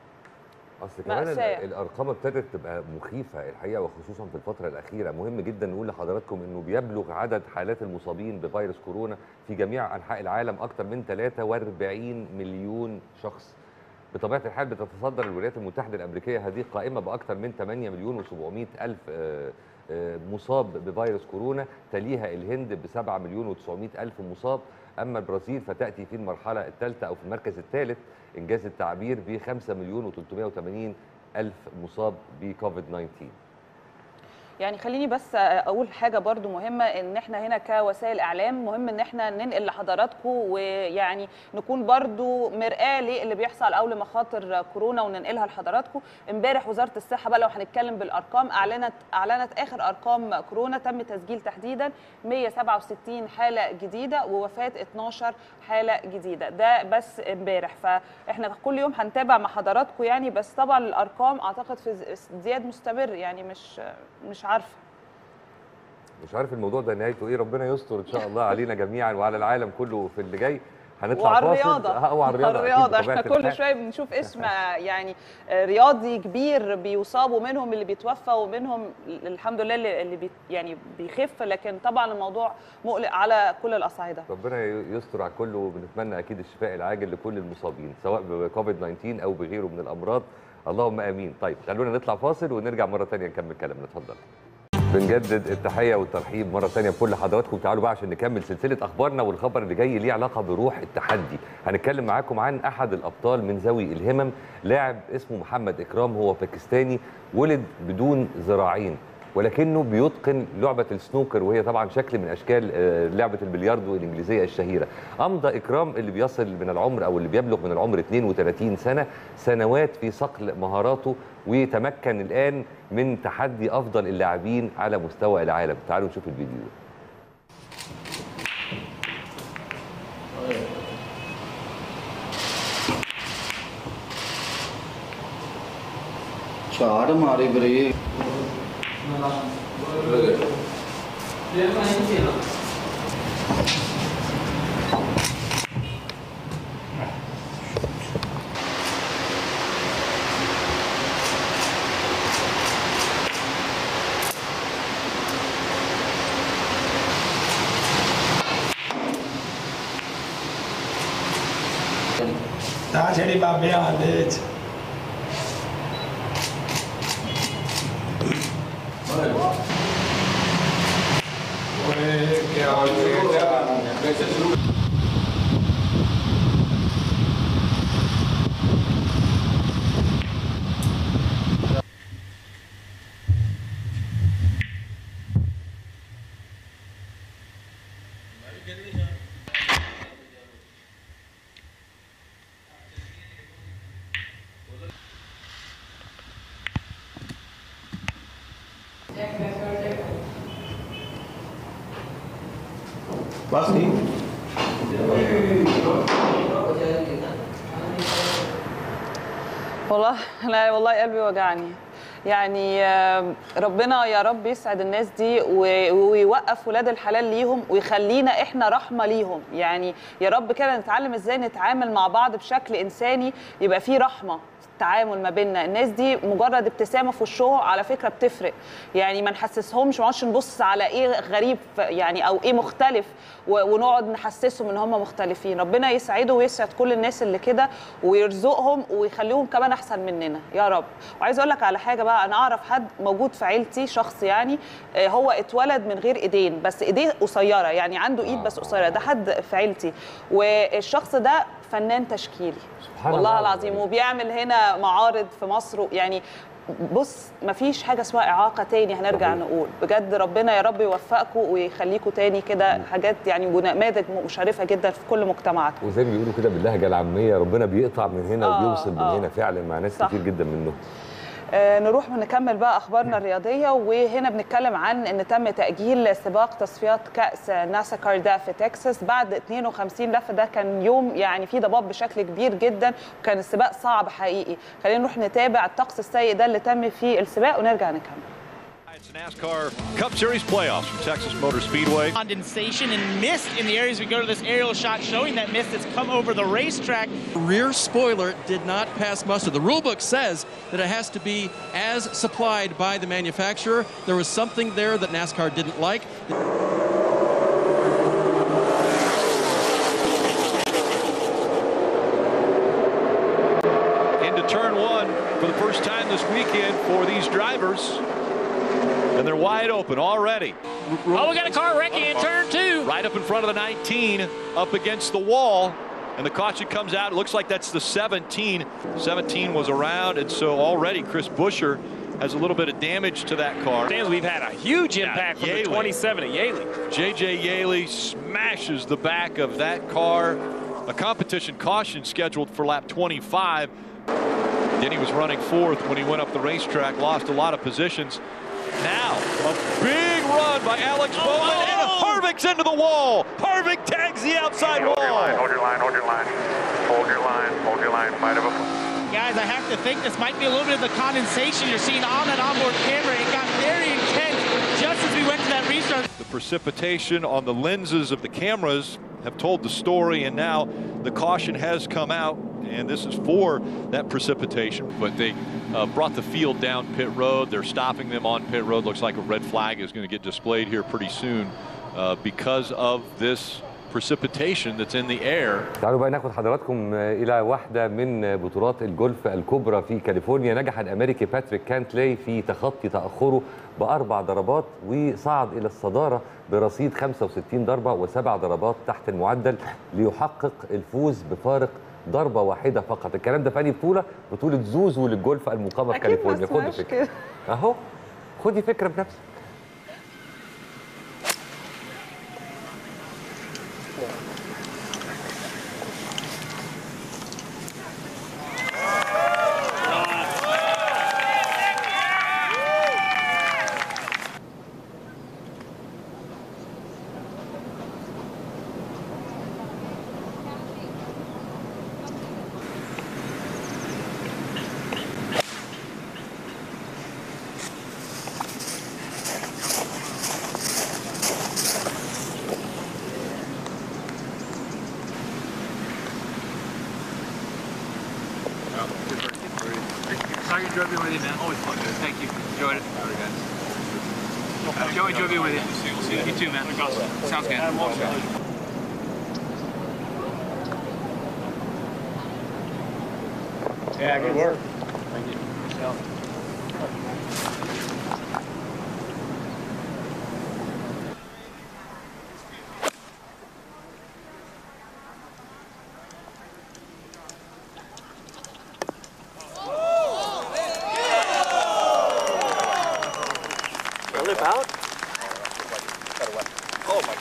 اصل كمان ال- مأساة. الارقام ابتدت تبقى مخيفه الحقيقه وخصوصا في الفتره الاخيره مهم جدا نقول لحضراتكم انه بيبلغ عدد حالات المصابين بفيروس كورونا في جميع انحاء العالم اكثر من 43 مليون شخص بطبيعه الحال بتتصدر الولايات المتحده الامريكيه هذه القائمه باكثر من 8 مليون و700 الف آه، آه، مصاب بفيروس كورونا تليها الهند ب 7 مليون و900 الف مصاب اما البرازيل فتاتي في المرحله الثالثه او في المركز الثالث انجاز التعبير ب 5 مليون و380 الف مصاب بكوفيد 19 يعني خليني بس اقول حاجه برضو مهمه ان احنا هنا كوسائل اعلام مهم ان احنا ننقل لحضراتكم ويعني نكون برضو مرآه للي بيحصل او لمخاطر كورونا وننقلها لحضراتكم امبارح وزاره الصحه بقى لو هنتكلم بالارقام اعلنت اعلنت اخر ارقام كورونا تم تسجيل تحديدا 167 حاله جديده ووفاه 12 حاله جديده ده بس امبارح فاحنا كل يوم هنتابع مع حضراتكم يعني بس طبعا الارقام اعتقد في ازدياد مستمر يعني مش مش عارفه مش عارف الموضوع ده نهايته ايه ربنا يستر ان شاء الله علينا جميعا وعلى العالم كله في اللي جاي هنطلع وعلى فاصل. الرياضه اه وعلى الرياضه أكيد الرياضه بطبيعة احنا كل الحال. شويه بنشوف اسم يعني رياضي كبير بيصاب ومنهم اللي بيتوفى ومنهم الحمد لله اللي اللي بي يعني بيخف لكن طبعا الموضوع مقلق على كل الاصعده ربنا يستر على الكل وبنتمنى اكيد الشفاء العاجل لكل المصابين سواء بكوفيد 19 او بغيره من الامراض اللهم امين طيب خلونا نطلع فاصل ونرجع مره ثانيه نكمل كلامنا اتفضل بنجدد التحيه والترحيب مره ثانيه بكل حضراتكم تعالوا بقى عشان نكمل سلسله اخبارنا والخبر اللي جاي ليه علاقه بروح التحدي هنتكلم معاكم عن احد الابطال من ذوي الهمم لاعب اسمه محمد اكرام هو باكستاني ولد بدون ذراعين ولكنه بيتقن لعبه السنوكر وهي طبعا شكل من اشكال آه، لعبه البلياردو الانجليزيه الشهيره امضى اكرام اللي بيصل من العمر او اللي بيبلغ من العمر 32 سنه سنوات في صقل مهاراته ويتمكن الان من تحدي افضل اللاعبين على مستوى العالم تعالوا نشوف الفيديو ده ਚਾਰ ਮਾਰੇ ਵੀਰੇ ਤਾਂ ਜਿਹੜੀ ਬਾਬੇ ਹਾਲੇ ਵਿੱਚ Last knee. والله انا والله قلبي وجعني يعني آه، ربنا يا رب يسعد الناس دي و- ويوقف ولاد الحلال ليهم ويخلينا احنا رحمه ليهم يعني يا رب كده نتعلم ازاي نتعامل مع بعض بشكل انساني يبقى فيه رحمه التعامل ما بيننا الناس دي مجرد ابتسامه في وشهم على فكره بتفرق يعني ما نحسسهمش ما نقعدش نبص على ايه غريب ف- يعني او ايه مختلف و- ونقعد نحسسهم ان هم مختلفين ربنا يسعده ويسعد كل الناس اللي كده ويرزقهم ويخليهم كمان احسن مننا يا رب وعايزه اقول لك على حاجه بقى انا اعرف حد موجود في عيلتي شخص يعني آه، هو اتولد من غير ايدين بس ايديه قصيره يعني عنده ايد بس قصيره ده حد في عيلتي والشخص ده فنان تشكيلي سبحان والله الله. العظيم وبيعمل هنا معارض في مصر يعني بص مفيش حاجه اسمها اعاقه تاني هنرجع صحيح. نقول بجد ربنا يا رب يوفقكم ويخليكم تاني كده حاجات يعني ونماذج مشرفه جدا في كل مجتمعاتكم وزي ما بيقولوا كده باللهجه العاميه ربنا بيقطع من هنا آه، وبيوصل من آه. هنا فعلا مع ناس صح. كتير جدا منهم آه، نروح ونكمل بقى اخبارنا الرياضيه وهنا بنتكلم عن ان تم تاجيل سباق تصفيات كاس ناسا كاردا في تكساس بعد 52 لفه ده كان يوم يعني فيه ضباب بشكل كبير جدا وكان السباق صعب حقيقي خلينا نروح نتابع الطقس السيء ده اللي تم فيه السباق ونرجع نكمل It's NASCAR Cup Series playoffs from Texas Motor Speedway. condensation and mist in the areas we go to this aerial shot showing that mist that's come over the racetrack. rear spoiler did not pass muster. The rule book says that it has to be as supplied by the manufacturer. There was something there that NASCAR didn't like. into turn one for the first time this weekend for these drivers. And they're wide open already. Oh, we got a car wrecking in turn two. Right up in front of the 19, up against the wall. And the caution comes out. It looks like that's the 17. 17 was around, and so already Chris Busher has a little bit of damage to that car. Stands, we've had a huge impact from Yaley. the 27 at Yaley. JJ Yaley smashes the back of that car. A competition caution scheduled for lap 25. Denny was running fourth when he went up the racetrack, lost a lot of positions. Now, a big run by Alex Bowman, and Harvick's into the wall. Harvick tags the outside wall. your line, hold your line, hold your line, hold your line, fight of a Guys, I have to think this might be a little bit of the condensation you're seeing on that onboard camera. It got very intense just as we went to that restart. The precipitation on the lenses of the cameras have told the story, and now the caution has come out, and this is for that precipitation. But they uh, brought the field down pit road. They're stopping them on pit road. Looks like a red flag is going to get displayed here pretty soon uh, because of this precipitation that's in the air. تعالوا بقى ناخد حضراتكم الى واحده من بطولات الجولف الكبرى في كاليفورنيا نجح الامريكي باتريك كانتلي في تخطي تاخره باربع ضربات وصعد الى الصداره برصيد 65 ضربه وسبع ضربات تحت المعدل ليحقق الفوز بفارق ضربه واحده فقط الكلام ده في أنهي بطوله بطوله زوزو للجولف المقامه في أكيد ما كاليفورنيا خد اسمهاش فكره كده. اهو خدي فكره بنفسك Sorry you drove you with you, man. Always fun, dude. Thank you. Enjoyed it. All right, guys. Joey drove you with you. You too, man. Sounds good. Yeah, good work. flip out? Oh my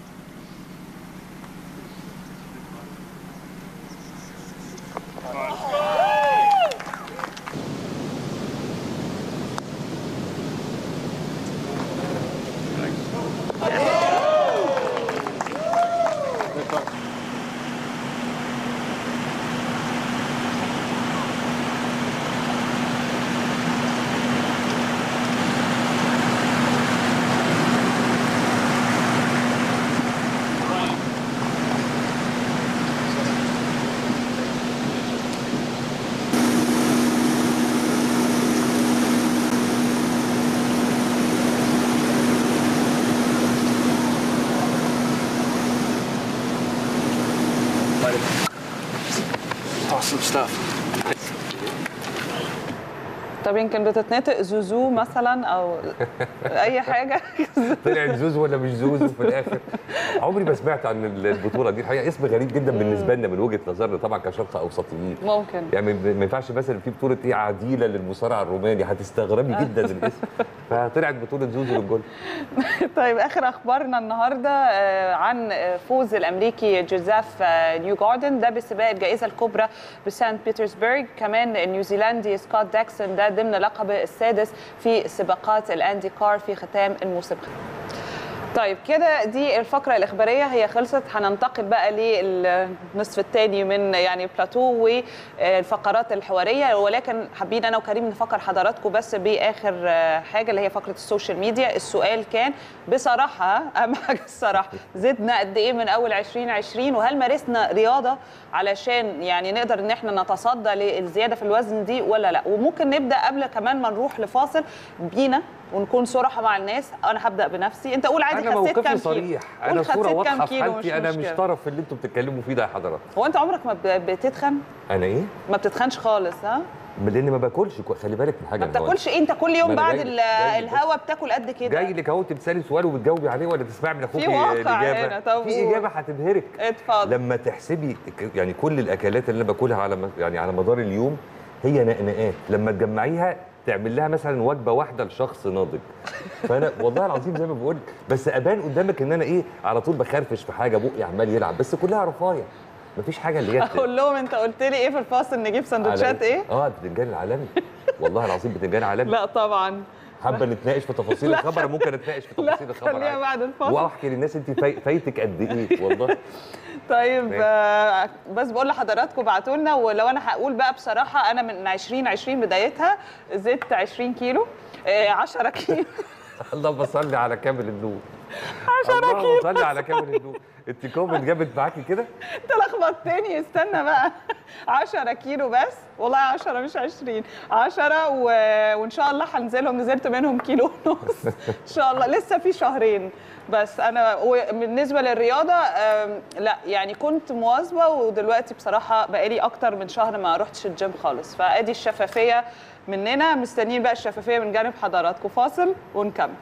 Awesome stuff. طب يمكن بتتنطق زوزو مثلا او اي حاجه طلعت زوزو ولا مش زوزو في الاخر عمري ما سمعت عن البطوله دي الحقيقه اسم غريب جدا بالنسبه لنا من وجهه نظرنا طبعا كشرق اوسطيين ممكن يعني ما ما ينفعش مثلا في بطوله ايه عديله للمصارع الروماني هتستغربي جدا الاسم فطلعت بطوله زوزو للجول طيب اخر اخبارنا النهارده آه، عن آه، فوز الامريكي جوزيف آه، نيو جاردن ده بسباق الجائزه الكبرى بسانت بيترسبرغ كمان النيوزيلندي سكوت داكسون ده ضمن لقبه السادس في سباقات الاندي كار في ختام المسابقه طيب كده دي الفقرة الإخبارية هي خلصت هننتقل بقى للنصف الثاني من يعني بلاتو والفقرات الحوارية ولكن حابين أنا وكريم نفكر حضراتكم بس بآخر آه، حاجة اللي هي فقرة السوشيال ميديا السؤال كان بصراحة أهم حاجة الصراحة زدنا قد إيه من أول 2020 وهل مارسنا رياضة علشان يعني نقدر إن إحنا نتصدى للزيادة في الوزن دي ولا لا وممكن نبدأ قبل كمان ما نروح لفاصل بينا ونكون صراحة مع الناس أنا هبدأ بنفسي أنت قول عادي انا خسيت موقفي كام صريح كيلو انا قول صوره خسيت واضحه كام في كيلو حالتي انا مش مشكلة. طرف في اللي انتوا بتتكلموا فيه ده يا حضرات هو انت عمرك ما ب- بتتخن انا ايه ما بتتخنش خالص ها لان ما باكلش كو- خلي بالك من حاجه ما يا نهاوند. بتاكلش ايه انت كل يوم ما أنا بعد جاي- ال- جاي لك بس. الهوا بتاكل قد كده جاي لك اهو تسالي سؤال وبتجاوبي عليه ولا تسمعي من اخوكي في واقع الاجابه هنا، طب في قول. اجابه هتبهرك اتفضل لما تحسبي ك- يعني كل الاكلات اللي انا باكلها على م- يعني على مدار اليوم هي نقنقات لما تجمعيها تعمل لها مثلا وجبه واحده لشخص ناضج فانا والله العظيم زي ما بقول بس ابان قدامك ان انا ايه على طول بخرفش في حاجه بقي عمال يلعب بس كلها رفايه مفيش حاجه اللي هي اقول لهم انت قلت لي ايه في الفاصل نجيب سندوتشات على- ايه اه بتنجان العالمي والله العظيم بتنجان عالمي لا طبعا حابه نتناقش في تفاصيل لا. الخبر ممكن نتناقش في لا تفاصيل الخبر خليها عادي. بعد الفاصل واحكي للناس انت فاي- فايتك قد ايه والله طيب ماشي. آه، بس بقول لحضراتكم ابعتوا لنا ولو انا هقول بقى بصراحه انا من 2020 بدايتها زدت 20 كيلو آه، 10 كيلو اللهم صل على كامل النور 10 اللهم كيلو صل على كامل النور انت كومنت جابت معاكي كده انت لخبطتني استنى بقى 10 كيلو بس والله 10 مش 20 10 و... وان شاء الله هنزلهم نزلت منهم كيلو ونص ان شاء الله لسه في شهرين بس انا وبالنسبه للرياضه آم، لا يعني كنت مواظبه ودلوقتي بصراحه بقالي اكتر من شهر ما رحتش الجيم خالص فادي الشفافيه مننا مستنيين بقى الشفافيه من جانب حضراتكم فاصل ونكمل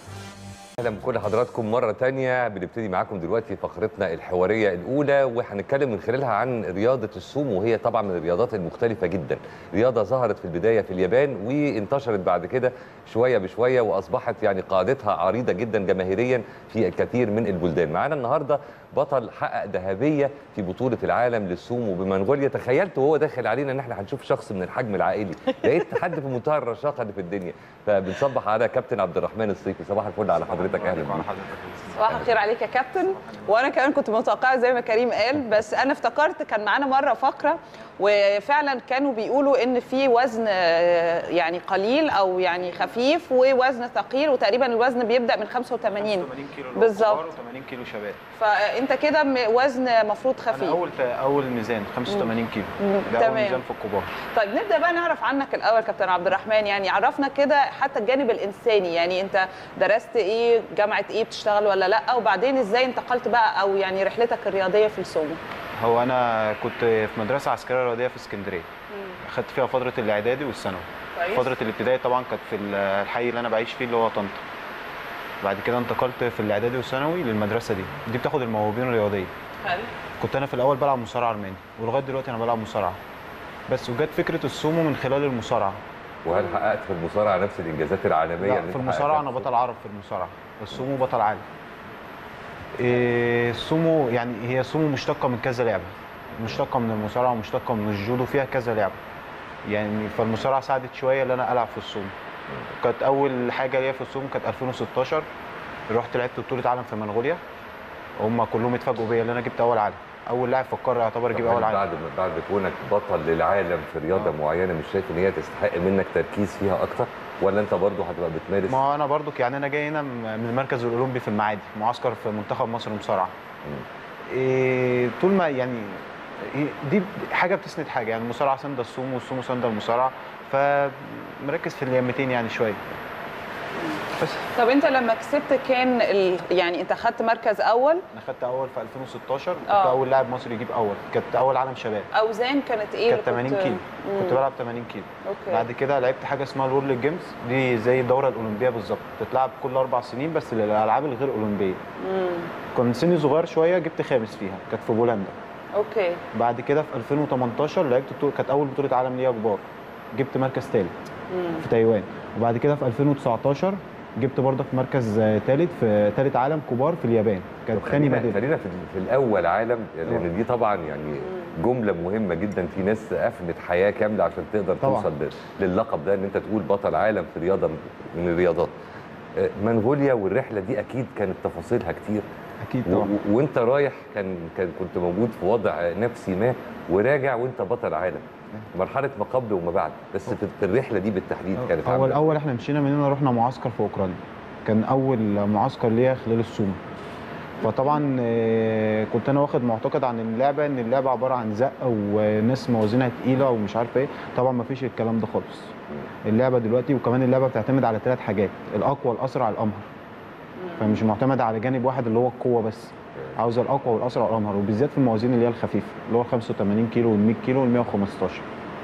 اهلا بكل حضراتكم مره تانية بنبتدي معاكم دلوقتي فقرتنا الحواريه الاولى وهنتكلم من خلالها عن رياضه السومو وهي طبعا من الرياضات المختلفه جدا رياضه ظهرت في البدايه في اليابان وانتشرت بعد كده شويه بشويه واصبحت يعني قاعدتها عريضه جدا جماهيريا في الكثير من البلدان معانا النهارده بطل حقق ذهبيه في بطوله العالم للسومو بمنغوليا تخيلت وهو داخل علينا ان احنا هنشوف شخص من الحجم العائلي لقيت حد في منتهى الرشاقه اللي في الدنيا فبنصبح على كابتن عبد الرحمن الصيفي صباح الفل على حضرتك اهلا بيك صباح الخير عليك يا كابتن وانا كمان كنت متوقعه زي ما كريم قال بس انا افتكرت كان معانا مره فقره وفعلا كانوا بيقولوا ان في وزن آه، يعني قليل او يعني خفيف ووزن ثقيل وتقريبا الوزن بيبدا من 85 80 كيلو اللي هو بالظبط. كبار و80 كيلو شباب فانت كده م- وزن مفروض انا خفيف اول اول ميزان 85 كيلو مم. ده اول تمام. ميزان في الكبار طيب نبدا بقى نعرف عنك الاول كابتن عبد الرحمن يعني عرفنا كده حتى الجانب الانساني يعني انت درست ايه جامعه ايه بتشتغل ولا لا وبعدين ازاي انتقلت بقى او يعني رحلتك الرياضيه في السومو هو انا كنت في مدرسه عسكريه رياضيه في اسكندريه اخدت فيها فتره الاعدادي والثانوي كويس. فتره الابتدائي طبعا كانت في الحي اللي انا بعيش فيه اللي هو طنطا بعد كده انتقلت في الاعدادي والثانوي للمدرسه دي دي بتاخد الموهوبين الرياضيه حلو كنت انا في الاول بلعب مصارعه ارماني ولغايه دلوقتي انا بلعب مصارعه بس وجت فكره السومو من خلال المصارعه وهل حققت في المصارعه نفس الانجازات العالميه لا اللي في أنت المصارعه انا حققتها؟ بطل عرب في المصارعه السومو بطل عالم إيه، السومو يعني هي السومو مشتقه من كذا لعبه مشتقه من المصارعه ومشتقه من الجودو فيها كذا لعبه يعني فالمصارعه ساعدت شويه ان انا العب في السومو كانت اول حاجه ليا في السومو كانت 2016 رحت لعبت بطوله عالم في منغوليا هم كلهم اتفاجئوا بيا ان انا جبت اول عالم اول لاعب في القاره يعتبر طب يجيب هل اول عالم بعد بعد كونك بطل للعالم في رياضه آه. معينه مش شايف ان هي تستحق منك تركيز فيها اكتر ولا انت برضه هتبقى بتمارس ما هو انا برضو يعني انا جاي هنا من المركز الاولمبي في المعادي معسكر في منتخب مصر مصارعه إيه طول ما يعني إيه دي حاجه بتسند حاجه يعني المصارعه سانده السومو والسومو سانده المصارعه فمركز في اليمتين يعني شويه بس طب انت لما كسبت كان ال... يعني انت خدت مركز اول انا خدت اول في 2016 كنت آه. اول لاعب مصري يجيب اول كانت اول عالم شباب اوزان كانت ايه كانت اللي 80 كيلو مم. كنت بلعب 80 كيلو اوكي بعد كده لعبت حاجه اسمها الورلد جيمز دي زي الدوره الاولمبيه بالظبط بتتلعب كل اربع سنين بس للالعاب الغير اولمبيه مم. كنت سني صغير شويه جبت خامس فيها كانت في بولندا اوكي بعد كده في 2018 لعبت بطولة كانت اول بطوله عالم ليا كبار جبت مركز ثالث مم. في تايوان وبعد كده في 2019 جبت برضك مركز ثالث في ثالث عالم كبار في اليابان كانت طب ثاني خلينا ميداليه خلينا في, في الاول عالم لان آه. دي طبعا يعني جمله مهمه جدا في ناس افنت حياه كامله عشان تقدر طبعاً. توصل لل- للقب ده ان انت تقول بطل عالم في رياضه من الرياضات آه، منغوليا والرحله دي اكيد كانت تفاصيلها كتير اكيد و- طبعا و- وانت رايح كان كان كنت موجود في وضع نفسي ما وراجع وانت بطل عالم مرحله ما قبل وما بعد بس في في الرحله دي بالتحديد كانت هو عاملة الاول احنا مشينا من هنا رحنا معسكر في اوكرانيا كان اول معسكر ليا خلال السومو فطبعا آه، كنت انا واخد معتقد عن اللعبه ان اللعبه عباره عن زق وناس موازينها تقيله ومش عارف ايه طبعا ما فيش الكلام ده خالص اللعبه دلوقتي وكمان اللعبه بتعتمد على ثلاث حاجات الاقوى الاسرع الامهر فمش معتمده على جانب واحد اللي هو القوه بس عاوزه الاقوى والاسرع والامهر وبالذات في الموازين اللي هي الخفيفه اللي هو 85 كيلو وال 100 كيلو وال 115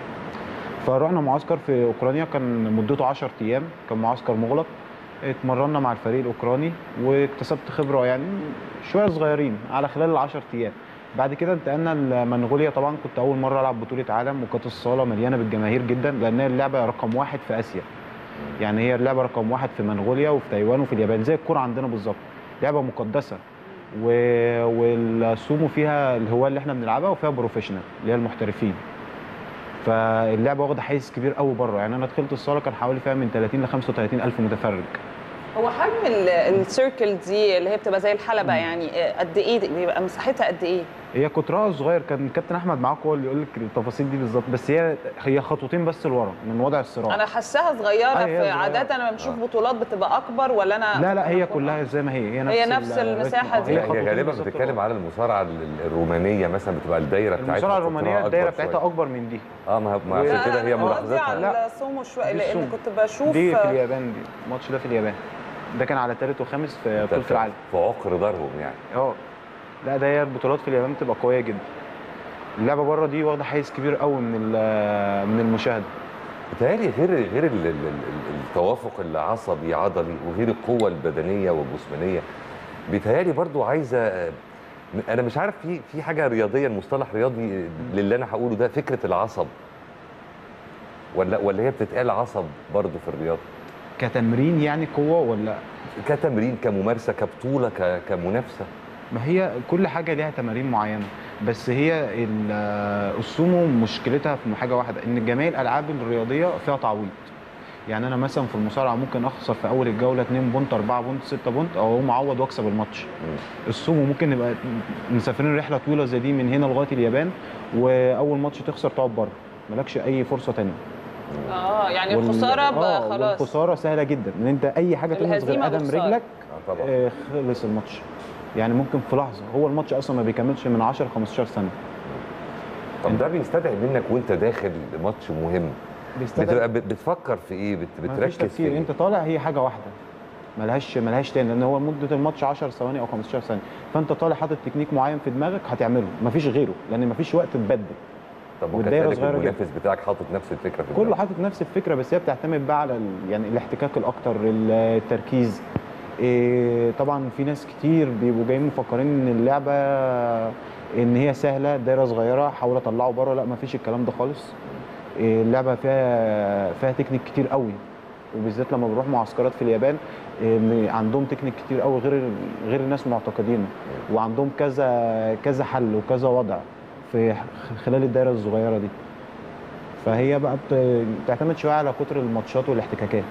فرحنا معسكر في اوكرانيا كان مدته 10 ايام كان معسكر مغلق اتمرنا مع الفريق الاوكراني واكتسبت خبره يعني شويه صغيرين على خلال ال 10 ايام بعد كده انتقلنا لمنغوليا طبعا كنت اول مره العب بطوله عالم وكانت الصاله مليانه بالجماهير جدا لان هي اللعبه رقم واحد في اسيا يعني هي اللعبه رقم واحد في منغوليا وفي تايوان وفي اليابان زي الكوره عندنا بالظبط لعبه مقدسه و... والسومو فيها الهواة اللي احنا بنلعبها وفيها بروفيشنال اللي هي المحترفين فاللعبه واخده حيز كبير قوي بره يعني انا دخلت الصاله كان حوالي فيها من 30 ل 35 الف متفرج هو حجم ال- السيركل دي اللي هي بتبقى زي الحلبه يعني آه، قد ايه دي- بيبقى مساحتها قد ايه هي قطرها صغير كان كابتن احمد معاك هو اللي يقول لك التفاصيل دي بالظبط بس هي هي خطوتين بس لورا من وضع الصراع انا حاساها صغيره أيوة، هي في صغيرة. عادة انا لما بشوف بطولات بتبقى اكبر ولا انا لا لا هي كلها زي ما هي هي نفس هي نفس ال- المساحة دي. هي هي خطوتين غالبا بالظبط بتتكلم لورا. على المصارعه ال- الرومانيه مثلا بتبقى الدايره بتاعتها المصارعه قطرها الرومانيه أكبر الدايره شوية. بتاعتها اكبر من دي اه ما ما لا، عشان كده هي أنا قصدي ملاحظتها على السومو شويه دي لان السومو. كنت بشوف دي في اليابان دي الماتش ده في اليابان ده كان على ثالث وخامس في بطوله العالم في عقر دارهم يعني اه لا ده هي البطولات في اليابان بتبقى قويه جدا اللعبه بره دي واخده حيز كبير قوي من ال- من المشاهده بتهيألي غير غير ال- ال- ال- التوافق العصبي عضلي وغير القوة البدنية والجسمانية بيتهيألي برضو عايزة أنا مش عارف في في حاجة رياضية مصطلح رياضي للي أنا هقوله ده فكرة العصب ولا ولا هي بتتقال عصب برضو في الرياضة كتمرين يعني قوه ولا كتمرين كممارسة كبطولة ك- كمنافسة ما هي كل حاجه ليها تمارين معينه بس هي ال- السومو مشكلتها في حاجه واحده ان جميع الالعاب الرياضيه فيها تعويض يعني انا مثلا في المصارعه ممكن اخسر في اول الجوله 2 بونت 4 بونت 6 بونت او اقوم اعوض واكسب الماتش السومو ممكن نبقى مسافرين رحله طويله زي دي من هنا لغايه اليابان واول ماتش تخسر تقعد بره مالكش اي فرصه تانية اه يعني وال- الخساره بقى آه، خلاص والخساره سهله جدا ان انت اي حاجه تلمس غير الهزيمة قدم بخسارة. رجلك آه طبعا آه، خلص الماتش يعني ممكن في لحظه هو الماتش اصلا ما بيكملش من 10 ل 15 ثانيه طب ده بيستدعي منك وأنت داخل ماتش مهم بيستدعي- بتبقى بت- بتفكر في إيه بت- ما فيش بتركز في تفكير إيه انت طالع هي حاجه واحده ملهاش ملهاش تاني لان هو مده الماتش 10 ثواني او 15 ثانيه فانت طالع حاطط تكنيك معين في دماغك هتعمله مفيش غيره لان مفيش وقت تبدل طب والدايرة وكذلك صغيرة جدا. المنافس بتاعك حاطط نفس الفكرة في كله دماغه. حاطط نفس الفكره بس هي بتعتمد بقى على ال- يعني الاحتكاك الاكتر التركيز إيه طبعا في ناس كتير بيبقوا جايين مفكرين ان اللعبه ان هي سهله دايره صغيره حاول اطلعه بره لا مفيش الكلام ده خالص إيه، اللعبه فيها فيها تكنيك كتير قوي وبالذات لما بنروح معسكرات في اليابان إيه، عندهم تكنيك كتير قوي غير غير الناس معتقدين وعندهم كذا كذا حل وكذا وضع في خلال الدايره الصغيره دي فهي بقى بت- بتعتمد شويه على كتر الماتشات والاحتكاكات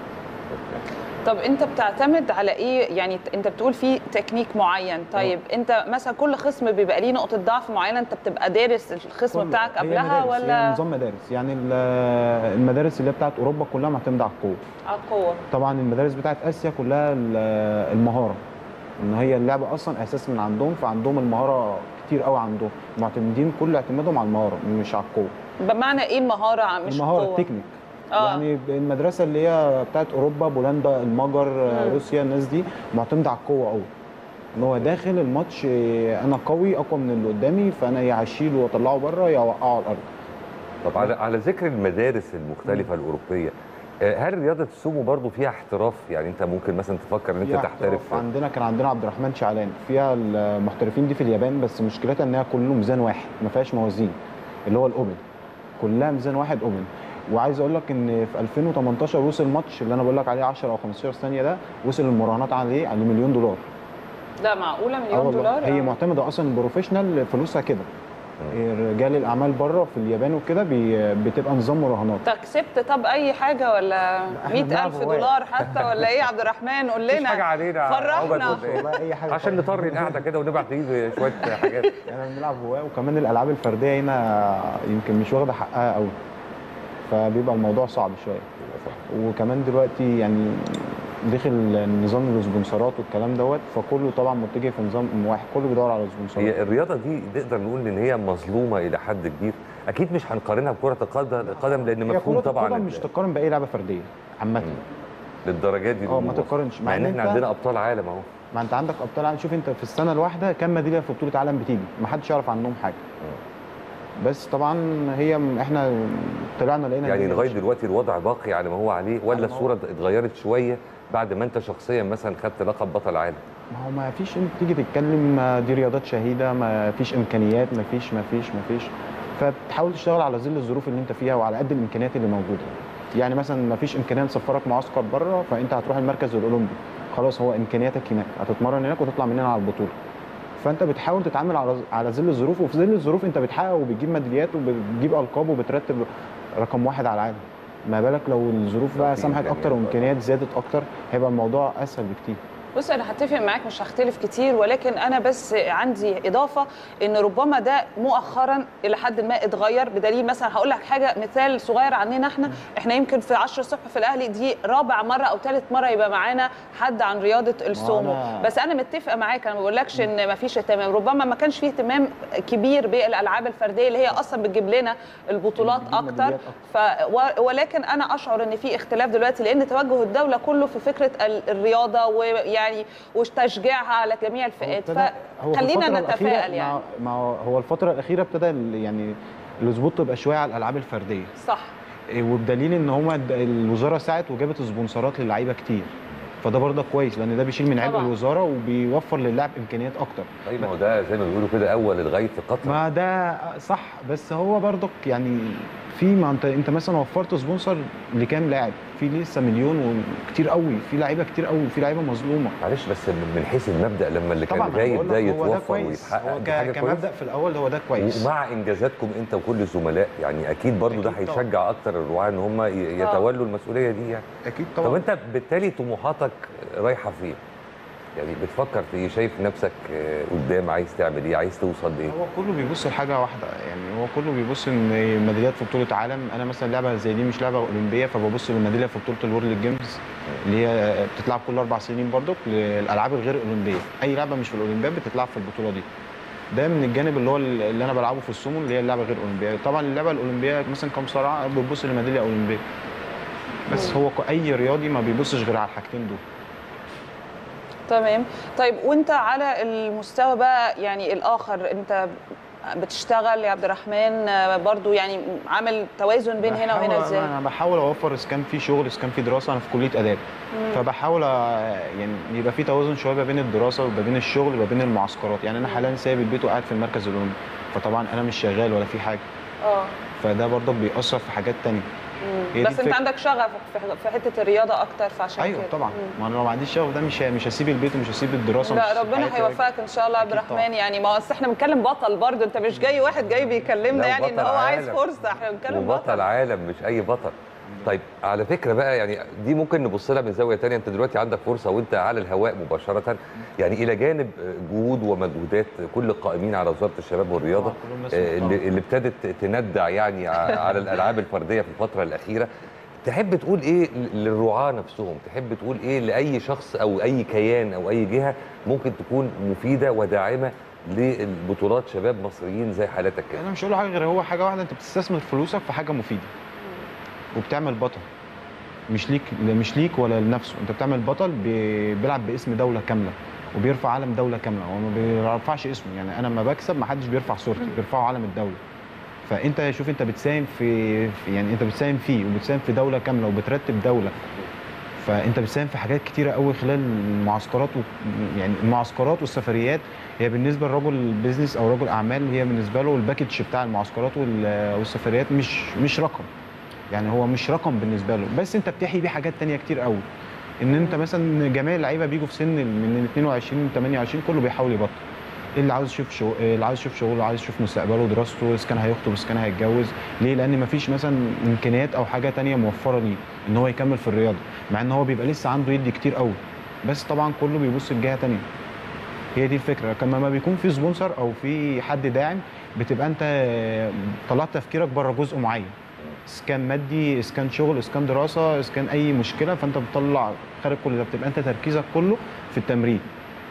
طب انت بتعتمد على ايه يعني انت بتقول في تكنيك معين طيب انت مثلا كل خصم بيبقى ليه نقطه ضعف معينه انت بتبقى دارس الخصم كل- بتاعك هي قبلها مدارس، هي ولا نظام مدارس يعني ال- المدارس اللي هي بتاعت اوروبا كلها معتمده على القوه على القوه طبعا المدارس بتاعت اسيا كلها ال- المهاره ان هي اللعبه اصلا اساس من عندهم فعندهم المهاره كتير قوي عندهم معتمدين كل اعتمادهم على المهاره مش على القوه بمعنى ايه المهاره مش المهاره القوه التكنيك اه يعني المدرسه اللي هي بتاعت اوروبا بولندا المجر مم. روسيا الناس دي معتمده على القوه قوي ان هو داخل الماتش إيه، انا قوي اقوى من اللي قدامي فانا يا هشيله واطلعه بره يا اوقعه على الارض طب على على ذكر المدارس المختلفه الاوروبيه آه، هل رياضه السومو برضو فيها احتراف يعني انت ممكن مثلا تفكر ان فيها انت تحترف احتراف. عندنا كان عندنا عبد الرحمن شعلان فيها المحترفين دي في اليابان بس مشكلتها ان هي كله ميزان واحد ما فيهاش موازين اللي هو الاوبن كلها ميزان واحد اوبن وعايز اقول لك ان في 2018 وصل ماتش اللي انا بقول لك عليه 10 او 15 ثانيه ده وصل المراهنات عليه على مليون دولار لا معقوله آه مليون والله. دولار هي آه. معتمده اصلا البروفيشنال فلوسها كده رجال الاعمال بره في اليابان وكده بي- بتبقى نظام مراهنات انت كسبت طب اي حاجه ولا إحنا بنلعب 100000 هواية. دولار حتى ولا ايه يا عبد الرحمن قول مفيش لنا حاجه علينا فرحنا. عقبال ولا إيه؟ والله اي حاجه عشان نطري القعده كده ونبعت نجيب شويه حاجات احنا بنلعب هواه وكمان الالعاب الفرديه هنا يمكن مش واخده حقها قوي فبيبقى الموضوع صعب شويه وكمان دلوقتي يعني دخل نظام السبونسرات والكلام دوت فكله طبعا متجه في نظام واحد كله بيدور على سبونسرات هي الرياضه دي نقدر نقول ان هي مظلومه الى حد كبير اكيد مش هنقارنها بكره القدم القدم لان هي مفهوم كرة طبعا القدم مش تقارن باي لعبه فرديه عامه للدرجات دي اه ما الأمور. تقارنش مع ان احنا أنت- عندنا ابطال عالم اهو ما انت عندك ابطال عالم شوف انت في السنه الواحده كام ميداليه في بطوله عالم بتيجي ما حدش يعرف عنهم حاجه بس طبعا هي احنا طلعنا لقينا يعني الدنيا لغايه مش- دلوقتي الوضع باقي على ما هو عليه ولا على ما هو- الصوره اتغيرت شويه بعد ما انت شخصيا مثلا خدت لقب بطل عالم ما هو ما فيش انت تيجي تتكلم ما دي رياضات شهيده ما فيش امكانيات ما فيش ما فيش ما فيش فبتحاول تشتغل على ظل الظروف اللي انت فيها وعلى قد الامكانيات اللي موجوده يعني مثلا ما فيش امكانيه تسفرك معسكر بره فانت هتروح المركز الاولمبي خلاص هو امكانياتك هناك هتتمرن هناك وتطلع من هنا على البطوله فانت بتحاول تتعامل على على ظل الظروف وفي ظل الظروف انت بتحقق وبتجيب ميداليات وبتجيب القاب وبترتب رقم واحد على العالم ما بالك لو الظروف بقى في سمحت إمكانيات اكتر وامكانيات زادت اكتر هيبقى الموضوع اسهل بكتير بص انا هتفق معاك مش هختلف كتير ولكن انا بس عندي اضافه ان ربما ده مؤخرا الى حد ما اتغير بدليل مثلا هقول لك حاجه مثال صغير عننا احنا احنا يمكن في 10 الصبح في الاهلي دي رابع مره او ثالث مره يبقى معانا حد عن رياضه السومو أنا- بس انا متفقه معاك انا ما بقولكش ان ما فيش اهتمام ربما ما كانش فيه اهتمام كبير بالالعاب الفرديه اللي هي اصلا بتجيب لنا البطولات بتجيب اكتر ميداليات ف و- ولكن انا اشعر ان في اختلاف دلوقتي لان توجه الدوله كله في فكره ال- الرياضه ويعني وتشجيعها على جميع الفئات ابتدى- هو في فخلينا الفترة الأخيرة نتفائل يعني مع مع هو الفترة الأخيرة ابتدى ال- يعني الظبوط تبقى شوية على الألعاب الفردية صح إيه، وبدليل إن هما الد- الوزارة ساعت وجابت سبونسرات للعيبة كتير فده برضه كويس لأن ده بيشيل من عبء طبعاً. الوزارة وبيوفر للاعب إمكانيات أكتر طيب ما هو ده زي ما بيقولوا كده اول الغايه في قطر ما ده صح بس هو برضك يعني في ما انت انت مثلا وفرت سبونسر لكام لاعب في لسه مليون وكتير قوي في لعيبه كتير قوي في لعيبه مظلومه معلش بس من حيث المبدا لما اللي طبعا كان أنا غايب بقول ده لك هو ده يتوفر كويس ويتحقق هو دي حاجه ك- كمبدا كويسه في الاول هو ده كويس ومع انجازاتكم انت وكل الزملاء يعني اكيد برضو ده أكيد طبعاً. هيشجع اكتر الرعاة ان هم ي- يتولوا المسؤوليه دي يعني اكيد طب طبعا انت بالتالي طموحاتك رايحه فين؟ يعني بتفكر في ايه؟ شايف نفسك آه، قدام عايز تعمل ايه؟ عايز توصل لايه؟ هو كله بيبص لحاجه واحده يعني هو كله بيبص ان ميداليات في بطوله عالم انا مثلا لعبه زي دي مش لعبه اولمبيه فببص للميداليه في بطوله الورلد جيمز اللي هي بتتلعب كل اربع سنين برضك للالعاب الغير اولمبيه اي لعبه مش في الاولمبياد بتتلعب في البطوله دي ده من الجانب اللي هو اللي انا بلعبه في السومو اللي هي اللعبه غير اولمبيه طبعا اللعبه الاولمبيه مثلا كمصارعه بتبص لميداليه اولمبيه بس هو اي رياضي ما بيبصش غير على الحاجتين دول تمام طيب وانت على المستوى بقى يعني الاخر انت بتشتغل يا عبد الرحمن آه، برضو يعني عامل توازن بين هنا وهنا بحاول- ازاي انا بحاول اوفر اذا كان في شغل اذا كان في دراسه انا في كليه اداب فبحاول أ- يعني يبقى في توازن شويه ما بين الدراسه وما بين الشغل وما بين المعسكرات يعني انا حاليا سايب البيت وقاعد في المركز الاولمبي فطبعا انا مش شغال ولا في حاجه اه فده برضك بيأثر في حاجات تانية هي دي بس انت الفكرة. عندك شغف في في حته الرياضه اكتر فعشان ايوه كده طبعا مم. ما انا لو ما عنديش شغف ده مش مش هسيب البيت ومش هسيب الدراسه ومش لا هسيب ربنا حياتي. هيوفقك ان شاء الله يا عبد أكيد الرحمن طبعاً. يعني ما هو أصل احنا بنتكلم بطل برضه انت مش جاي واحد جاي بيكلمنا لا، يعني ان بطل هو عايز عالم. فرصه احنا بنتكلم وبطل بطل عالم مش اي بطل طيب على فكره بقى يعني دي ممكن نبص لها من زاويه تانية انت دلوقتي عندك فرصه وانت على الهواء مباشره يعني الى جانب جهود ومجهودات كل القائمين على وزاره الشباب والرياضه كلهم ناس آه، اللي محترمة. اللي ابتدت تندع يعني ع- على الالعاب الفرديه في الفتره الاخيره تحب تقول ايه للرعاه نفسهم تحب تقول ايه لاي شخص او اي كيان او اي جهه ممكن تكون مفيده وداعمه للبطولات شباب مصريين زي حالتك كده انا مش هقول له حاجه غير هو حاجه واحده انت بتستثمر فلوسك في حاجه مفيده وبتعمل بطل مش ليك لا مش ليك ولا لنفسه انت بتعمل بطل بي- بيلعب باسم دوله كامله وبيرفع علم دوله كامله هو ما بيرفعش اسمه يعني انا لما بكسب ما حدش بيرفع صورتي بيرفعوا علم الدوله فانت شوف انت بتساهم في, في يعني انت بتساهم فيه وبتساهم في دوله كامله وبترتب دوله فانت بتساهم في حاجات كتيره قوي خلال المعسكرات و... يعني المعسكرات والسفريات هي بالنسبه لرجل بيزنس او رجل اعمال هي بالنسبه له الباكج بتاع المعسكرات وال... والسفريات مش مش رقم يعني هو مش رقم بالنسبه له بس انت بتحيي بيه حاجات تانية كتير قوي ان انت مثلا جميع اللعيبه بيجوا في سن من 22 ل 28 كله بيحاول يبطل اللي عاوز يشوف شغل اللي عاوز يشوف شغله عايز يشوف مستقبله ودراسته اذا كان هيخطب اذا كان هيتجوز ليه لان مفيش مثلا امكانيات او حاجه تانية موفره ليه ان هو يكمل في الرياضه مع ان هو بيبقى لسه عنده يدي كتير قوي بس طبعا كله بيبص لجهه تانية هي دي الفكره كما ما بيكون في سبونسر او في حد داعم بتبقى انت طلعت تفكيرك بره جزء معين اذا كان مادي اذا كان شغل اذا كان دراسه اذا كان اي مشكله فانت بتطلع خارج كل ده بتبقى انت تركيزك كله في التمرين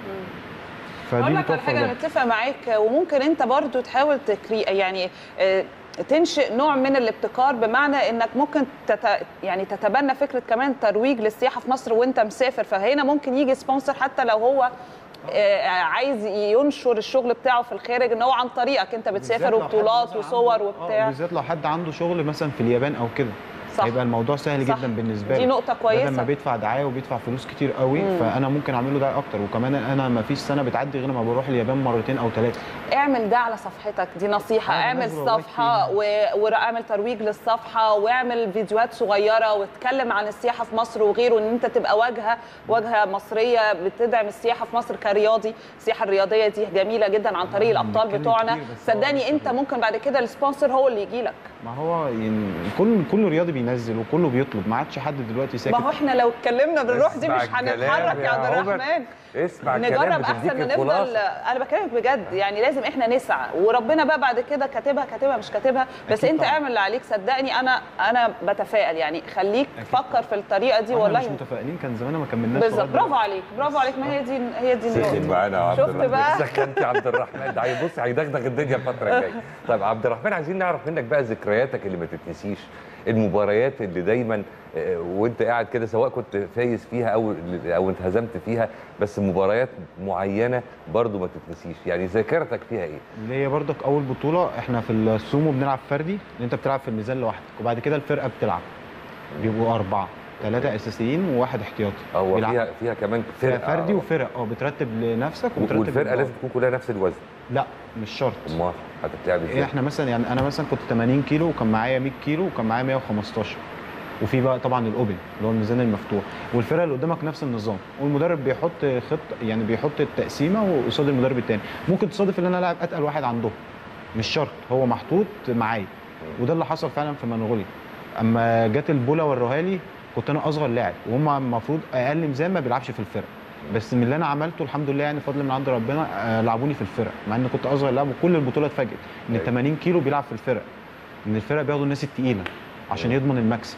اقول فدي لك على بتوفر حاجه ده. انا متفق معاك وممكن انت برضو تحاول تكري يعني آه، تنشئ نوع من الابتكار بمعنى انك ممكن تت... يعني تتبنى فكره كمان ترويج للسياحه في مصر وانت مسافر فهنا ممكن يجي سبونسر حتى لو هو آه، عايز ينشر الشغل بتاعه في الخارج ان هو عن طريقك انت بتسافر بالذات لو حد وبطولات مثلاً وصور عنده- وبتاع اه بالذات لو حد عنده شغل مثلا في اليابان او كده صح. هيبقى الموضوع سهل صح. جدا بالنسبه دي له نقطة كويسة. بدل ما بيدفع دعايه وبيدفع فلوس كتير قوي مم. فانا ممكن اعمل له ده اكتر وكمان انا ما فيش سنه بتعدي غير ما بروح اليابان مرتين او ثلاثه اعمل ده على صفحتك دي نصيحة آه، اعمل بالنسبة والله صفحة و... واعمل ترويج للصفحة واعمل فيديوهات صغيرة واتكلم عن السياحة في مصر وغيره ان انت تبقى واجهة واجهة مصرية بتدعم السياحة في مصر كرياضي السياحة الرياضية دي جميلة جدا عن طريق الابطال بنتكلم بتوعنا كتير بس هو صدقني انت ممكن بعد كده السبونسر هو اللي يجي لك ما هو يعني كل كل رياضي بينزل وكله بيطلب ما عادش حد دلوقتي ساكت ما هو احنا لو اتكلمنا بالروح دي مش اسمع الكلام هنتحرك يا عبد عمر. الرحمن اسمع الكلام نجرب بتديك احسن ما نفضل الخلاصة. انا بكلمك بجد يعني لازم احنا نسعى وربنا بقى بعد كده كاتبها كاتبها مش كاتبها بس أكيد انت طبعاً. اعمل اللي عليك صدقني انا انا بتفائل يعني خليك فكر في الطريقه دي احنا والله مش متفائلين كان زماننا ما كملناش بالظبط لغاية برافو عليك برافو عليك ما هي دي هي دي سخن النقطه معانا يا عبد شفت الرحمن بقى؟ سخنتي عبد الرحمن ده هيبص هيدغدغ الدنيا الفتره الجايه طيب عبد الرحمن عايزين نعرف منك بقى ذكرياتك اللي ما تتنسيش المباريات اللي دايما آه، وانت قاعد كده سواء كنت فايز فيها او او انهزمت فيها بس مباريات معينه برضو ما تتنسيش يعني ذاكرتك فيها ايه اللي هي برضك اول بطوله احنا في السومو بنلعب فردي ان انت بتلعب في الميزان لوحدك وبعد كده الفرقه بتلعب بيبقوا اربعه ثلاثه اساسيين وواحد احتياطي هو بيلعب. فيها فيها كمان فيها فرقه فردي وفرق اه بترتب لنفسك وبترتب والفرقه للبعض. لازم تكون كلها نفس الوزن لا مش شرط امال هتتلعب ازاي احنا مثلا يعني انا مثلا كنت 80 كيلو وكان معايا 100 كيلو وكان معايا 115 وفي بقى طبعا الاوبن اللي هو الميزان المفتوح والفرقه اللي قدامك نفس النظام والمدرب بيحط خط يعني بيحط التقسيمه وقصاد المدرب الثاني ممكن تصادف ان انا لاعب اتقل واحد عندهم مش شرط هو محطوط معايا وده اللي حصل فعلا في منغوليا اما جت البولا وروها لي كنت انا اصغر لاعب وهم المفروض اقل ميزان ما بيلعبش في الفرقه بس من اللي انا عملته الحمد لله يعني فضل من عند ربنا آه، لعبوني في الفرق مع ان كنت اصغر لاعب وكل البطوله اتفاجئت ان ال 80 كيلو بيلعب في الفرق ان الفرق بياخدوا الناس التقيله عشان يضمن المكسب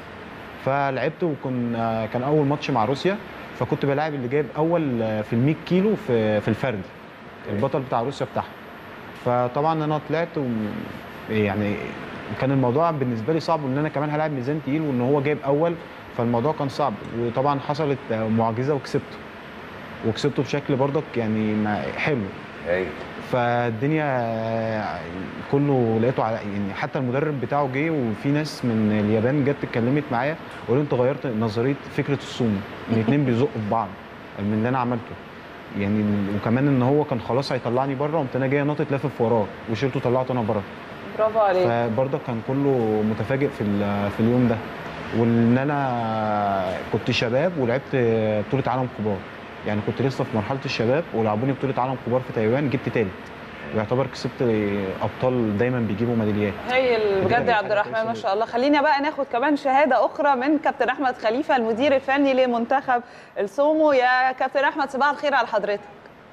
فلعبت وكن آه، كان اول ماتش مع روسيا فكنت بلاعب اللي جايب اول آه، في ال 100 كيلو في في الفردي البطل بتاع روسيا بتاعهم فطبعا انا طلعت و يعني كان الموضوع بالنسبه لي صعب ان انا كمان هلاعب ميزان تقيل وان هو جايب اول فالموضوع كان صعب وطبعا حصلت آه، معجزه وكسبته وكسبته بشكل برضك يعني ما- حلو ايوه فالدنيا آه، كله لقيته على يعني حتى المدرب بتاعه جه وفي ناس من اليابان جت اتكلمت معايا وقالوا انت غيرت نظريه فكره السومو الاثنين بيزقوا في بعض من اللي انا عملته يعني وكمان ان هو كان خلاص هيطلعني بره قمت انا جاي ناطط لافف وراه وشلته طلعته انا بره برافو عليك فبرضه كان كله متفاجئ في ال- في اليوم ده وان انا كنت شباب ولعبت بطوله عالم كبار يعني كنت لسه في مرحله الشباب ولعبوني بطوله عالم كبار في تايوان جبت تالت ويعتبر كسبت ابطال دايما بيجيبوا ميداليات هايل بجد يا عبد الرحمن ما شاء الله خلينا بقى ناخد كمان شهاده اخرى من كابتن احمد خليفه المدير الفني لمنتخب السومو يا كابتن احمد صباح الخير على حضرتك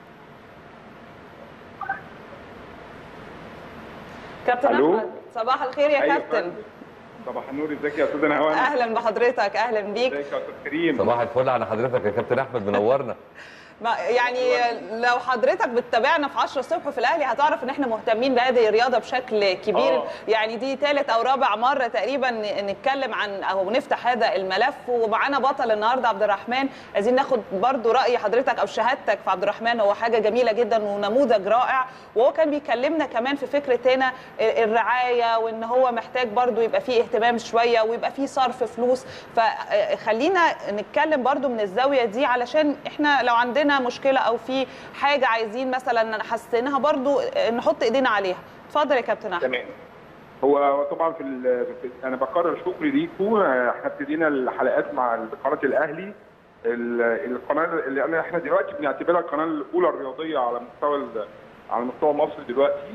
كابتن ألو؟ احمد صباح الخير يا أيوة كابتن صباح النور ازيك يا استاذ نهوان اهلا بحضرتك اهلا بيك ازيك يا استاذ كريم صباح الفل على حضرتك يا كابتن احمد منورنا ما يعني لو حضرتك بتتابعنا في 10 الصبح في الاهلي هتعرف ان احنا مهتمين بهذه الرياضه بشكل كبير آه. يعني دي ثالث او رابع مره تقريبا نتكلم عن او نفتح هذا الملف ومعانا بطل النهارده عبد الرحمن عايزين ناخد برضو راي حضرتك او شهادتك في عبد الرحمن هو حاجه جميله جدا ونموذج رائع وهو كان بيكلمنا كمان في فكره هنا الرعايه وان هو محتاج برضو يبقى فيه اهتمام شويه ويبقى فيه صرف فلوس فخلينا نتكلم برضو من الزاويه دي علشان احنا لو عندنا مشكله او في حاجه عايزين مثلا نحسنها برضو نحط ايدينا عليها اتفضل يا كابتن احمد تمام هو طبعا في, ال- في انا بكرر شكري ليكم احنا ابتدينا الحلقات مع قناه الاهلي ال- القناه اللي انا احنا دلوقتي بنعتبرها القناه الاولى الرياضيه على مستوى ال- على مستوى مصر دلوقتي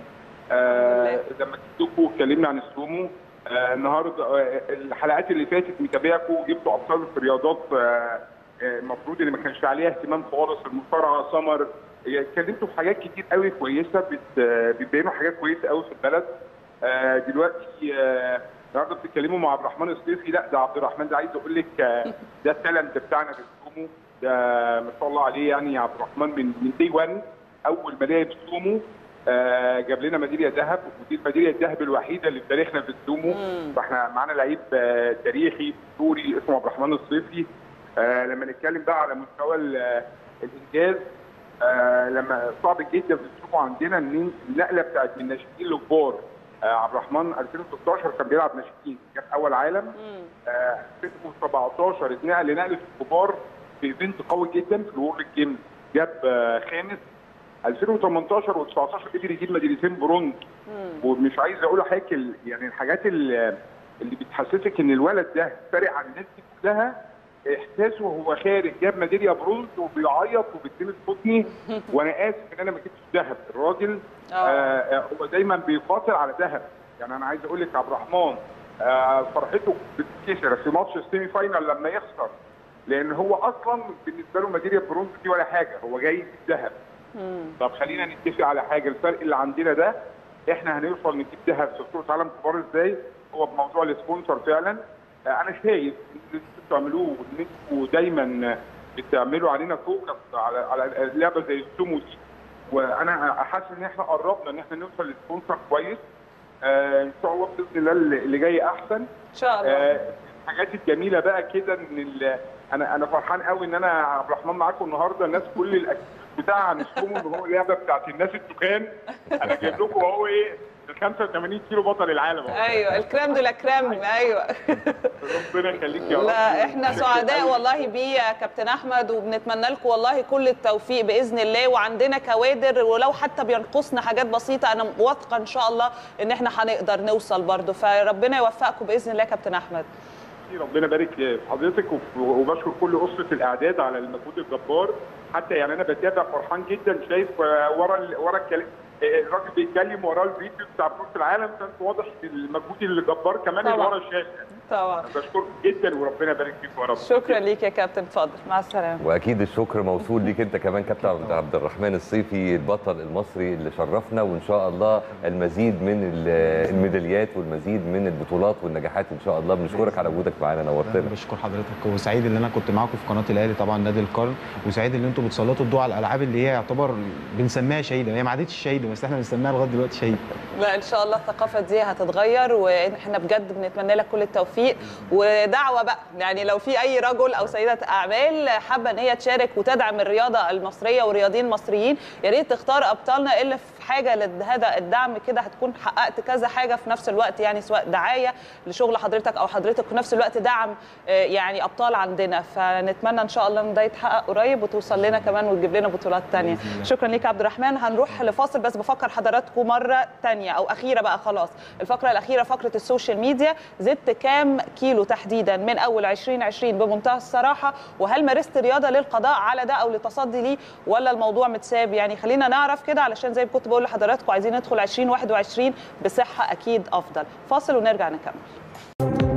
آه لما جبتكم اتكلمنا عن السومو آه النهارده آه الحلقات اللي فاتت متابعكم جبتوا ابطال في رياضات آه آه، المفروض اللي ما كانش عليها اهتمام خالص المصارعه سمر اتكلمتوا في حاجات كتير قوي كويسه بت- آه، بتبينوا حاجات كويسه قوي في البلد آه، دلوقتي آه، النهارده بتتكلموا مع عبد الرحمن الصيفي لا ده عبد الرحمن ده عايز اقول لك آه، ده التالنت بتاعنا في السومو ده ما شاء الله عليه يعني عبد الرحمن من من دي 1 اول ما لعب سومو آه، جاب لنا ميداليه ذهب ودي الميداليه الذهب الوحيده اللي في تاريخنا في السومو فاحنا معانا لعيب آه، تاريخي سوري اسمه عبد الرحمن الصيفي آه، لما نتكلم بقى على مستوى ال- آه، الانجاز آه، لما صعب جدا في السوق عندنا ان النقله بتاعت من ناشئين لكبار آه، عبد الرحمن 2016 كان بيلعب ناشئين جاب اول عالم آه، 2017 اتنقل لنقله الكبار في ايفنت قوي جدا في الورلد جيمز جاب آه، خامس 2018 و19 قدر يجيب ميداليتين برونز ومش عايز اقول حاجه ال- يعني الحاجات اللي, اللي بتحسسك ان الولد ده فارق عن الناس دي كلها احساسه وهو خارج جاب ميداليه برونز وبيعيط وبيتلمس حضني وانا اسف ان انا ما جبتش ذهب الراجل آه آه، هو دايما بيقاتل على ذهب يعني انا عايز اقول لك عبد الرحمن آه فرحته بتتكسر في ماتش السيمي فاينال لما يخسر لان هو اصلا بالنسبه له ميداليه برونز دي ولا حاجه هو جاي ذهب طب خلينا نتفق على حاجه الفرق اللي عندنا ده احنا هنوصل نجيب ذهب في بطوله عالم كبار ازاي هو بموضوع السبونسر فعلا آه، انا شايف ان اللي انتوا بتعملوه وان انتوا دايما بتعملوا علينا فوكس على على لعبه زي السومو دي وانا حاسس ان احنا قربنا ان احنا نوصل لسبونسر كويس آه ان شاء الله باذن الله اللي اللي جاي احسن ان شاء الله آه الحاجات الجميله بقى كده ان ال- انا انا فرحان قوي ان انا عبد الرحمن معاكم النهارده الناس كل الاكتيفيتي بتاع عن السومو ان هو اللعبه بتاعت الناس التخان انا جايب لكم اهو ايه ال 85 كيلو بطل العالم أهو. ايوه الكريم دولا كريم ايوه ربنا يخليك يا رب لا احنا شكراً سعداء قوي. والله بيه يا كابتن احمد وبنتمنى لكم والله كل التوفيق باذن الله وعندنا كوادر ولو حتى بينقصنا حاجات بسيطه انا واثقه ان شاء الله ان احنا هنقدر نوصل برضو فربنا يوفقكم باذن الله يا كابتن احمد ربنا يبارك في حضرتك وف- وبشكر كل اسره الاعداد على المجهود الجبار حتى يعني انا بتابع فرحان جدا شايف آه، ورا ال- ورا الكلام آه، الراجل بيتكلم وراه الفيديو بتاع بطوله العالم كان واضح المجهود الجبار كمان اللي طبعاً. ورا الشاشه طبعا بشكرك جدا وربنا يبارك فيك يا رب شكرا ليك يا كابتن اتفضل مع السلامه واكيد الشكر موصول ليك انت كمان كابتن عبد- عبد الرحمن الصيفي البطل المصري اللي شرفنا وان شاء الله المزيد من ال- الميداليات والمزيد من البطولات والنجاحات ان شاء الله بنشكرك على وجودك معانا نورتنا بشكر حضرتك وسعيد ان انا كنت معاكم في قناه الاهلي طبعا نادي القرن وسعيد ان انتم بتسلطوا الضوء على الالعاب اللي هي يعتبر بنسميها شهيده هي ما عادتش شهيده بس احنا بنسميها لغايه دلوقتي شهيده لا ان شاء الله الثقافه دي هتتغير واحنا بجد بنتمنى لك كل التوفيق ودعوه بقى يعني لو في اي رجل او سيده اعمال حابه ان هي تشارك وتدعم الرياضه المصريه والرياضيين المصريين يا ريت تختار ابطالنا اللي في في حاجه لهذا الدعم كده هتكون حققت كذا حاجه في نفس الوقت يعني سواء دعايه لشغل حضرتك او حضرتك في نفس الوقت دعم آه، يعني ابطال عندنا فنتمنى ان شاء الله ان ده يتحقق قريب وتوصل لنا كمان وتجيب لنا بطولات تانية شكرا ليك يا عبد الرحمن هنروح لفاصل بس بفكر حضراتكم مره تانية او اخيره بقى خلاص الفقره الاخيره فقره السوشيال ميديا زدت كام كيلو تحديدا من اول 2020 بمنتهى الصراحه وهل مارست رياضه للقضاء على ده او للتصدي ليه ولا الموضوع متساب يعني خلينا نعرف كده علشان زي ما كنت بقول لحضراتكم عايزين ندخل 2021 بصحه اكيد افضل فاصل ونرجع نكمل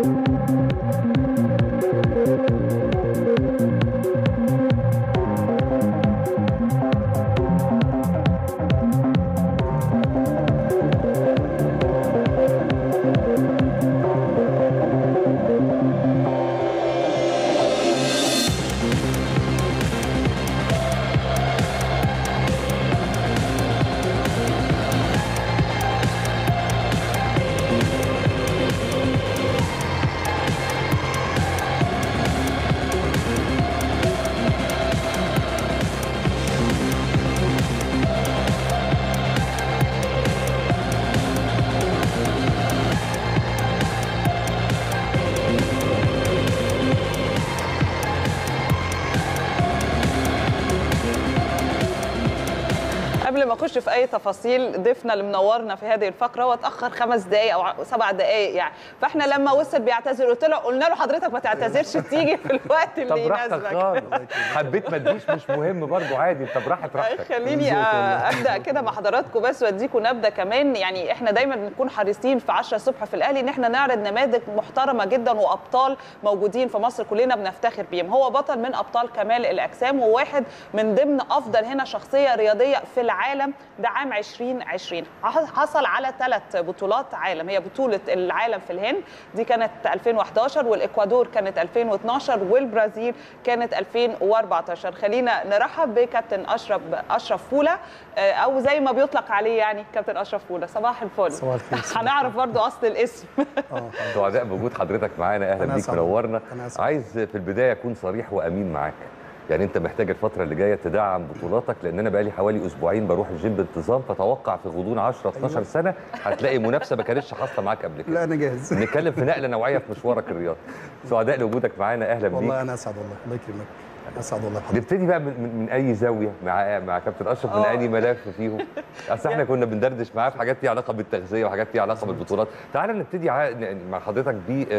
قبل ما اخش في اي تفاصيل ضيفنا اللي منورنا في هذه الفقره هو اتاخر خمس دقائق او سبع دقائق يعني فاحنا لما وصل بيعتذر قلت له قلنا له حضرتك ما تعتذرش تيجي في الوقت طب اللي براحتك يناسبك خالص حبيت ما تجيش مش مهم برضو عادي انت براحتك راحتك خليني آه، ابدا كده مع حضراتكم بس واديكم نبذه كمان يعني احنا دايما بنكون حريصين في 10 الصبح في الاهلي ان احنا نعرض نماذج محترمه جدا وابطال موجودين في مصر كلنا بنفتخر بيهم هو بطل من ابطال كمال الاجسام وواحد من ضمن افضل هنا شخصيه رياضيه في العالم ده عام 2020 حصل على ثلاث بطولات عالم هي بطوله العالم في الهند دي كانت 2011 والاكوادور كانت 2012 والبرازيل كانت 2014 خلينا نرحب بكابتن اشرف اشرف فوله آه، او زي ما بيطلق عليه يعني كابتن اشرف فوله صباح الفل صباح الخير. هنعرف برضو اصل الاسم سعداء بوجود حضرتك معانا اهلا أنا بيك أسعد. منورنا أنا أسعد. عايز في البدايه اكون صريح وامين معاك يعني انت محتاج الفتره اللي جايه تدعم بطولاتك لان انا بقالي حوالي اسبوعين بروح الجيم بانتظام فتوقع في غضون 10 12 أيوة. سنه هتلاقي منافسه ما كانتش حاصله معاك قبل كده لا انا جاهز نتكلم في نقله نوعيه في مشوارك الرياضي سعداء لوجودك معانا اهلا بيك والله انا اسعد والله الله يكرمك اسعد والله بحضرتك نبتدي بقى من, من, من اي زاويه مع مع كابتن اشرف من آه. اي ملف فيهم اصل احنا كنا بندردش معاه في حاجات ليها علاقه بالتغذيه وحاجات ليها علاقه بالبطولات تعال نبتدي ع- ن- مع حضرتك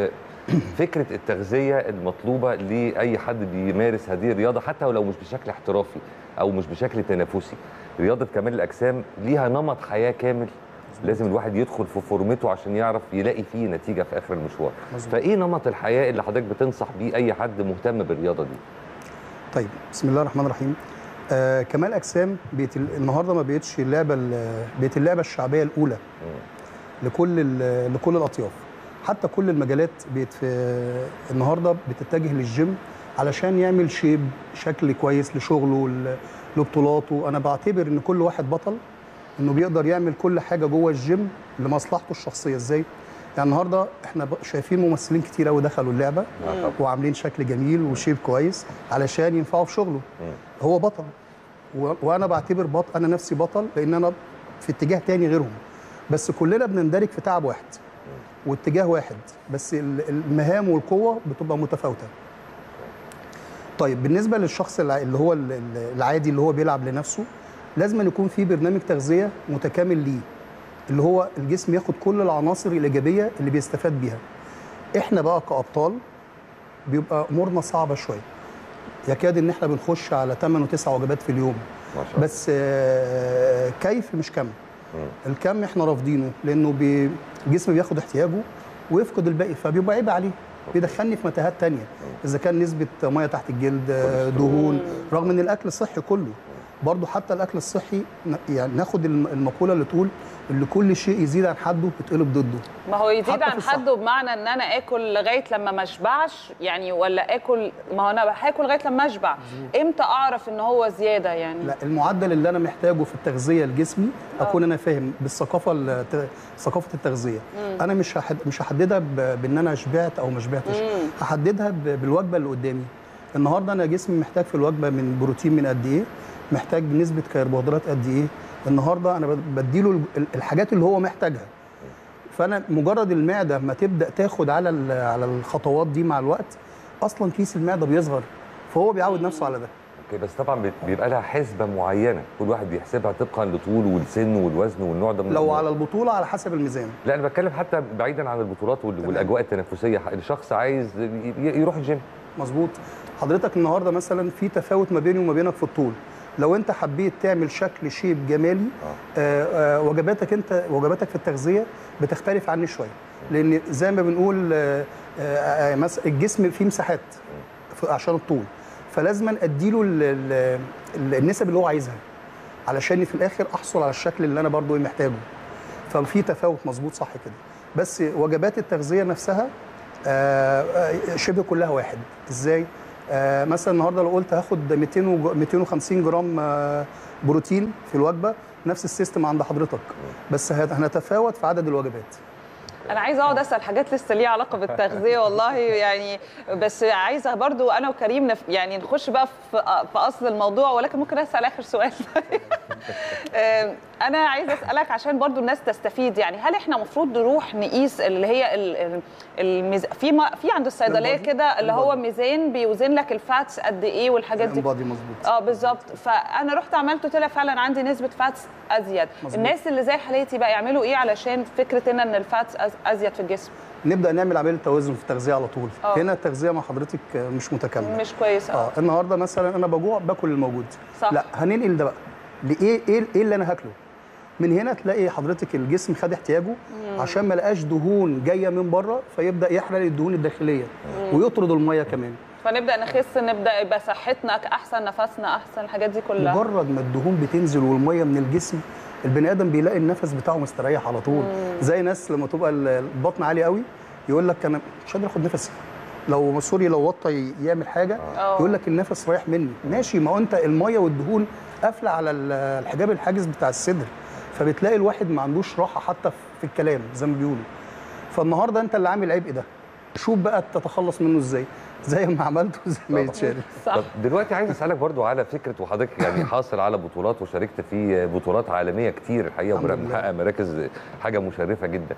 بفكره التغذيه المطلوبه لاي حد بيمارس هذه الرياضه حتى ولو مش بشكل احترافي او مش بشكل تنافسي رياضه كمال الاجسام ليها نمط حياه كامل لازم الواحد يدخل في فورمته عشان يعرف يلاقي فيه نتيجه في اخر المشوار مظبوط. فايه نمط الحياه اللي حضرتك بتنصح بيه اي حد مهتم بالرياضه دي طيب بسم الله الرحمن الرحيم آه كمال اجسام بقت ال- النهارده ما بقتش اللعبه ال- بقت اللعبه الشعبيه الاولى لكل ال- لكل الاطياف حتى كل المجالات بقت في النهارده بتتجه للجيم علشان يعمل شيب شكل كويس لشغله ل- لبطولاته انا بعتبر ان كل واحد بطل انه بيقدر يعمل كل حاجه جوه الجيم لمصلحته الشخصيه ازاي يعني النهارده احنا ب- شايفين ممثلين كتير قوي دخلوا اللعبه وعاملين شكل جميل وشيب كويس علشان ينفعوا في شغله هو بطل و- وانا بعتبر بطل انا نفسي بطل لان انا في اتجاه تاني غيرهم بس كلنا بنندرج في تعب واحد واتجاه واحد بس ال- المهام والقوه بتبقى متفاوته طيب بالنسبه للشخص الع- اللي هو ال- ال- العادي اللي هو بيلعب لنفسه لازم أن يكون في برنامج تغذيه متكامل ليه اللي هو الجسم ياخد كل العناصر الايجابيه اللي بيستفاد بيها احنا بقى كابطال بيبقى امورنا صعبه شويه يكاد ان احنا بنخش على 8 و9 وجبات في اليوم ما شاء الله بس آه، كيف مش كم الكم احنا رافضينه لانه بي- الجسم بياخد احتياجه ويفقد الباقي فبيبقى عيب عليه بيدخلني في متاهات تانية اذا كان نسبه ميه تحت الجلد آه، دهون رغم ان الاكل صحي كله برضه حتى الاكل الصحي ن- يعني ناخد الم- المقوله اللي تقول اللي كل شيء يزيد عن حده يتقلب ضده ما هو يزيد حتى في عن الصحة. حده بمعنى ان انا اكل لغايه لما ما اشبعش يعني ولا اكل ما هو انا هاكل لغايه لما اشبع امتى اعرف ان هو زياده يعني لا المعدل اللي انا محتاجه في التغذيه لجسمي اكون انا فاهم بالثقافه الت- ثقافه التغذيه مم. انا مش هحد مش هحددها ب- بان انا شبعت او ما شبعتش مم. هحددها ب- بالوجبه اللي قدامي النهارده انا جسمي محتاج في الوجبه من بروتين من قد ايه محتاج نسبه كربوهيدرات قد ايه النهارده انا بد- بديله ال- الحاجات اللي هو محتاجها فانا مجرد المعده ما تبدا تاخد على ال- على الخطوات دي مع الوقت اصلا كيس المعده بيصغر فهو بيعود نفسه على ده اوكي بس طبعا بت- بيبقى لها حسبه معينه كل واحد بيحسبها طبقا لطوله والسن والوزن والنوع ده من لو الأمور. على البطوله على حسب الميزان لا انا بتكلم حتى بعيدا عن البطولات وال- والاجواء التنافسيه الشخص عايز ي- ي- يروح الجيم مظبوط حضرتك النهارده مثلا في تفاوت ما بيني وما بينك في الطول لو انت حبيت تعمل شكل شيب جمالي آه آه وجباتك انت وجباتك في التغذيه بتختلف عني شويه لان زي ما بنقول آه آه آه مثلا الجسم فيه مساحات ف- عشان الطول فلازما اديله ال- ال- ال- النسب اللي هو عايزها علشان في الاخر احصل على الشكل اللي انا برضو إيه محتاجه ففي تفاوت مظبوط صح كده بس وجبات التغذيه نفسها آه، آه، شبه كلها واحد ازاي آه، مثلا النهارده لو قلت هاخد 200 وج- 250 جرام آه، بروتين في الوجبه نفس السيستم عند حضرتك بس هت- هنتفاوت في عدد الوجبات انا عايزه اقعد اسال حاجات لسه ليها علاقه بالتغذيه والله يعني بس عايزه برضو انا وكريم نف يعني نخش بقى في في اصل الموضوع ولكن ممكن اسال اخر سؤال آم، انا عايزه اسالك عشان برضو الناس تستفيد يعني هل احنا المفروض نروح نقيس اللي هي ال- ال- الميز... في ما... في عند الصيدليه البادي. كده اللي هو البادي. ميزان بيوزن لك الفاتس قد ايه والحاجات دي الانبادي مظبوط اه بالظبط فانا رحت عملته طلع فعلا عندي نسبه فاتس ازيد مظبوط. الناس اللي زي حالتي بقى يعملوا ايه علشان فكره ان ان الفاتس أز... ازيد في الجسم نبدا نعمل عمليه توازن في التغذيه على طول آه. هنا التغذيه مع حضرتك آه، مش متكامله مش كويسه اه النهارده مثلا انا بجوع باكل الموجود صح. لا هننقل ده بقى لايه ايه ايه اللي انا هاكله من هنا تلاقي حضرتك الجسم خد احتياجه مم. عشان ما لقاش دهون جايه من بره فيبدا يحرق الدهون الداخليه مم. ويطرد الميه كمان فنبدا نخس نبدا يبقى صحتنا احسن نفسنا احسن الحاجات دي كلها مجرد ما الدهون بتنزل والميه من الجسم البني ادم بيلاقي النفس بتاعه مستريح على طول مم. زي ناس لما تبقى ال- البطن عالي قوي يقول لك انا مش قادر اخد نفسي لو سوري لو وطى ي- يعمل حاجه آه. يقول لك النفس رايح مني ماشي ما هو انت الميه والدهون قافله على ال- الحجاب الحاجز بتاع الصدر فبتلاقي الواحد ما عندوش راحه حتى في الكلام زي ما بيقولوا فالنهارده انت اللي عامل عبء ده شوف بقى تتخلص منه ازاي زي ما عملته زي ما يتشال طب دلوقتي عايز اسالك برضو على فكره وحضرتك يعني حاصل على بطولات وشاركت في بطولات عالميه كتير الحقيقه الحمد لله. ومحقق مراكز حاجه مشرفه جدا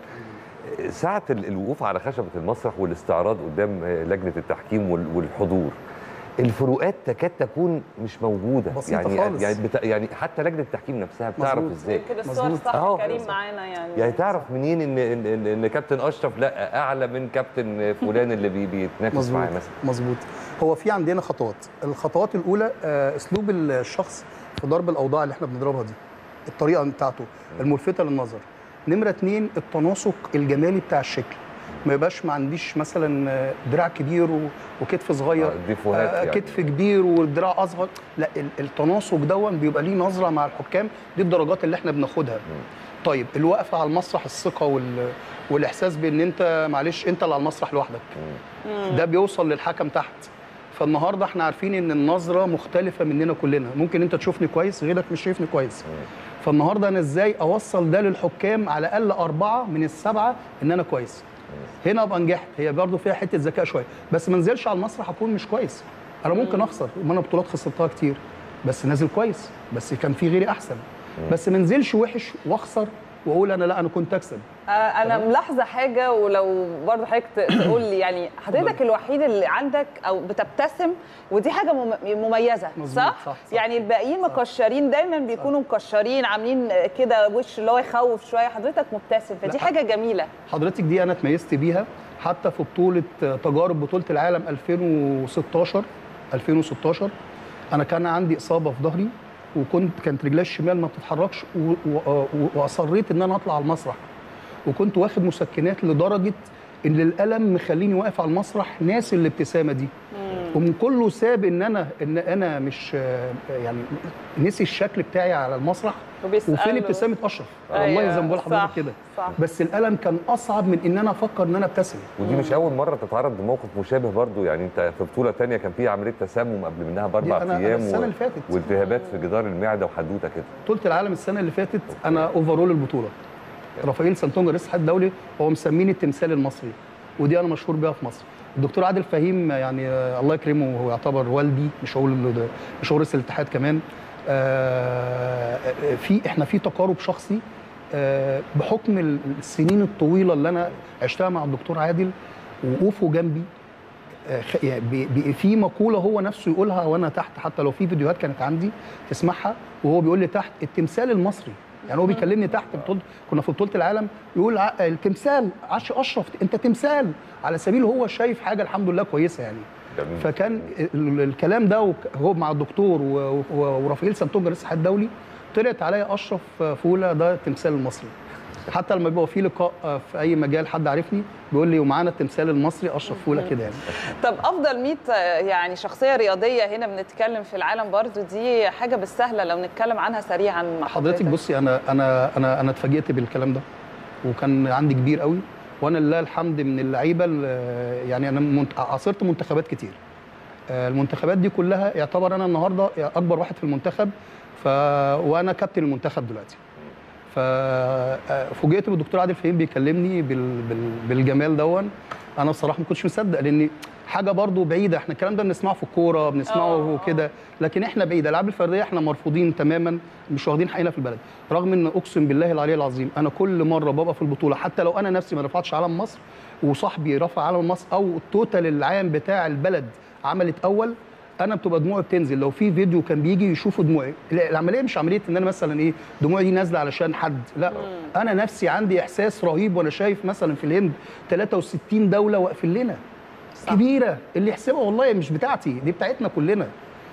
ساعه ال- الوقوف على خشبه المسرح والاستعراض قدام لجنه التحكيم وال- والحضور الفروقات تكاد تكون مش موجوده بسيطة يعني خالص. يعني, بتا يعني حتى لجنه التحكيم نفسها بتعرف مظبوط. ازاي كده الصور مظبوط. صح أهو. كريم معانا يعني يعني تعرف منين ان ان, إن, إن كابتن اشرف لا اعلى من كابتن فلان اللي بي بيتنافس مظبوط معاه مثلا مظبوط هو في عندنا خطوات الخطوات الاولى آه، اسلوب الشخص في ضرب الاوضاع اللي احنا بنضربها دي الطريقه بتاعته الملفته للنظر نمره اتنين التناسق الجمالي بتاع الشكل ما يبقاش ما عنديش مثلا آه، دراع كبير و- وكتف صغير آه، ديفوهات آه، يعني. كتف كبير ودراع اصغر لا ال- التناسق دون بيبقى ليه نظره مع الحكام دي الدرجات اللي احنا بناخدها طيب الوقفه على المسرح الثقه وال... والاحساس بان انت معلش انت اللي على المسرح لوحدك ده بيوصل للحكم تحت فالنهارده احنا عارفين ان النظره مختلفه مننا كلنا ممكن انت تشوفني كويس غيرك مش شايفني كويس فالنهارده انا ازاي اوصل ده للحكام على الاقل اربعه من السبعه ان انا كويس هنا ابقى نجحت هي برضو فيها حته ذكاء شويه بس ما انزلش على المسرح اكون مش كويس انا ممكن اخسر ما انا بطولات خسرتها كتير بس نازل كويس بس كان في غيري احسن بس ما انزلش وحش واخسر واقول انا لا انا كنت اكسب آه، انا ملاحظه حاجه ولو برضه حضرتك ت- تقول لي يعني حضرتك الوحيد اللي عندك او بتبتسم ودي حاجه مم- مميزه مظبوط، صح؟ صح، صح. يعني الباقيين مكشرين دايما بيكونوا مكشرين عاملين كده وش اللي هو يخوف شويه حضرتك مبتسم فدي لا. حاجه جميله حضرتك دي انا اتميزت بيها حتى في بطوله تجارب بطوله العالم 2016 2016 انا كان عندي اصابه في ظهري وكنت كانت رجلي الشمال ما بتتحركش و- و- و- واصريت ان انا اطلع على المسرح وكنت واخد مسكنات لدرجه ان الالم مخليني واقف على المسرح ناسي الابتسامه دي ومن كله ساب ان انا ان انا مش آه، يعني نسي الشكل بتاعي على المسرح وبيسأله. وفين ابتسامه اشرف أيوة، والله زي ما بقول صح، لحضرتك كده صح. بس الالم كان اصعب من ان انا افكر ان انا ابتسم ودي مش اول مره تتعرض لموقف مشابه برضو يعني انت في بطوله تانية كان في عمليه تسمم قبل منها باربع دي أنا- أنا ايام السنة اللي فاتت. والتهابات في جدار المعده وحدوته كده بطوله العالم السنه اللي فاتت انا اوفرول البطوله رافائيل سانتونجا رئيس الاتحاد الدولي هو مسميني التمثال المصري ودي انا مشهور بيها في مصر الدكتور عادل فهيم يعني آه، الله يكرمه هو يعتبر والدي مش هقول له ده- مش هقول رئيس الاتحاد كمان آه، في احنا في تقارب شخصي آه، بحكم السنين الطويله اللي انا عشتها مع الدكتور عادل وقوفه جنبي آه، خ- يعني بي- بي- في مقوله هو نفسه يقولها وانا تحت حتى لو في فيديوهات كانت عندي تسمعها وهو بيقول لي تحت التمثال المصري يعني هو بيكلمني تحت بطولة كنا في بطوله العالم يقول ع- التمثال عش اشرف انت تمثال على سبيل هو شايف حاجه الحمد لله كويسه يعني جميل. فكان ال- الكلام ده وك- هو مع الدكتور و- و- ورافائيل سانتونجا رئيس الاتحاد الدولي طلعت عليا اشرف فوله ده التمثال المصري حتى لما بيبقى في لقاء في اي مجال حد عارفني بيقول لي ومعانا التمثال المصري اشرف فوله كده يعني طب افضل 100 يعني شخصيه رياضيه هنا بنتكلم في العالم برضو دي حاجه بالسهله لو نتكلم عنها سريعا مع حضرتك بصي انا انا انا انا اتفاجئت بالكلام ده وكان عندي كبير قوي وانا لله الحمد من اللعيبه اللي- يعني انا منت- عاصرت منتخبات كتير آه، المنتخبات دي كلها يعتبر انا النهارده اكبر واحد في المنتخب ف وانا كابتن المنتخب دلوقتي ففوجئت بالدكتور عادل فهيم بيكلمني بال... بال... بالجمال دون انا بصراحه ما كنتش مصدق لان حاجه برضو بعيده احنا الكلام ده بنسمعه في الكوره بنسمعه كده لكن احنا بعيد الالعاب الفرديه احنا مرفوضين تماما مش واخدين حقنا في البلد رغم ان اقسم بالله العلي العظيم انا كل مره ببقى في البطوله حتى لو انا نفسي ما رفعتش علم مصر وصاحبي رفع علم مصر او التوتال العام بتاع البلد عملت اول انا بتبقى دموعي بتنزل لو في فيديو كان بيجي يشوفوا دموعي لا، العمليه مش عمليه ان انا مثلا ايه دموعي دي نازله علشان حد لا انا نفسي عندي احساس رهيب وانا شايف مثلا في الهند 63 دوله واقفين لنا كبيره اللي يحسبها والله مش بتاعتي دي بتاعتنا كلنا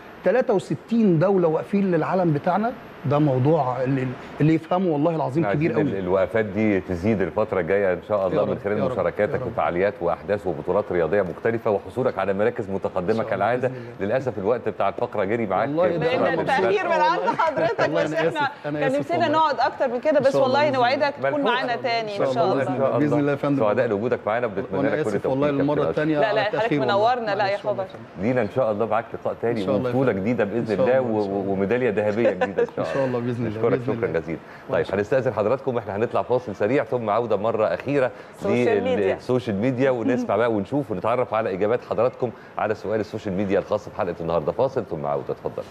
63 دوله واقفين للعلم بتاعنا ده موضوع اللي, اللي يفهمه والله العظيم كبير عايزين قوي ال- الوقفات دي تزيد الفترة الجاية إن شاء الله يا من رب، خلال يا رب، مشاركاتك يا في رب. فعاليات وأحداث وبطولات رياضية مختلفة وحصولك على مراكز متقدمة كالعادة للأسف الوقت بتاع الفقرة جري معاك والله بسرعة لان جداً. التأخير من عند حضرتك والله بس أنا احنا آسف، أنا كان آسف نفسنا والله. نقعد اكتر من كده إن بس شاء الله والله بإذن نوعدك الله. تكون معانا تاني ان شاء بإذن الله الله. بإذن الله يا فندم. سعداء لوجودك معانا وبنتمنى وانا لك كل اسف التوفيق والله كابتن المره أشرف. الثانيه لا لا حضرتك منورنا لا يا خبر لينا ان شاء الله معاك لقاء تاني إن شاء الله يا وبطوله فندم. جديده إن باذن شاء الله الله، إن شاء و- و- وميداليه ذهبيه جديده ان شاء الله إن شاء الله بإذن الله، نشكرك بإذن شكرا الله. جزيلا طيب هنستاذن حضراتكم احنا هنطلع فاصل سريع ثم عوده مره اخيره سوشيال ميديا. للسوشيال ميديا ونسمع بقى ونشوف ونتعرف على اجابات حضراتكم على سؤال السوشيال ميديا الخاص بحلقه النهارده فاصل ثم عوده اتفضل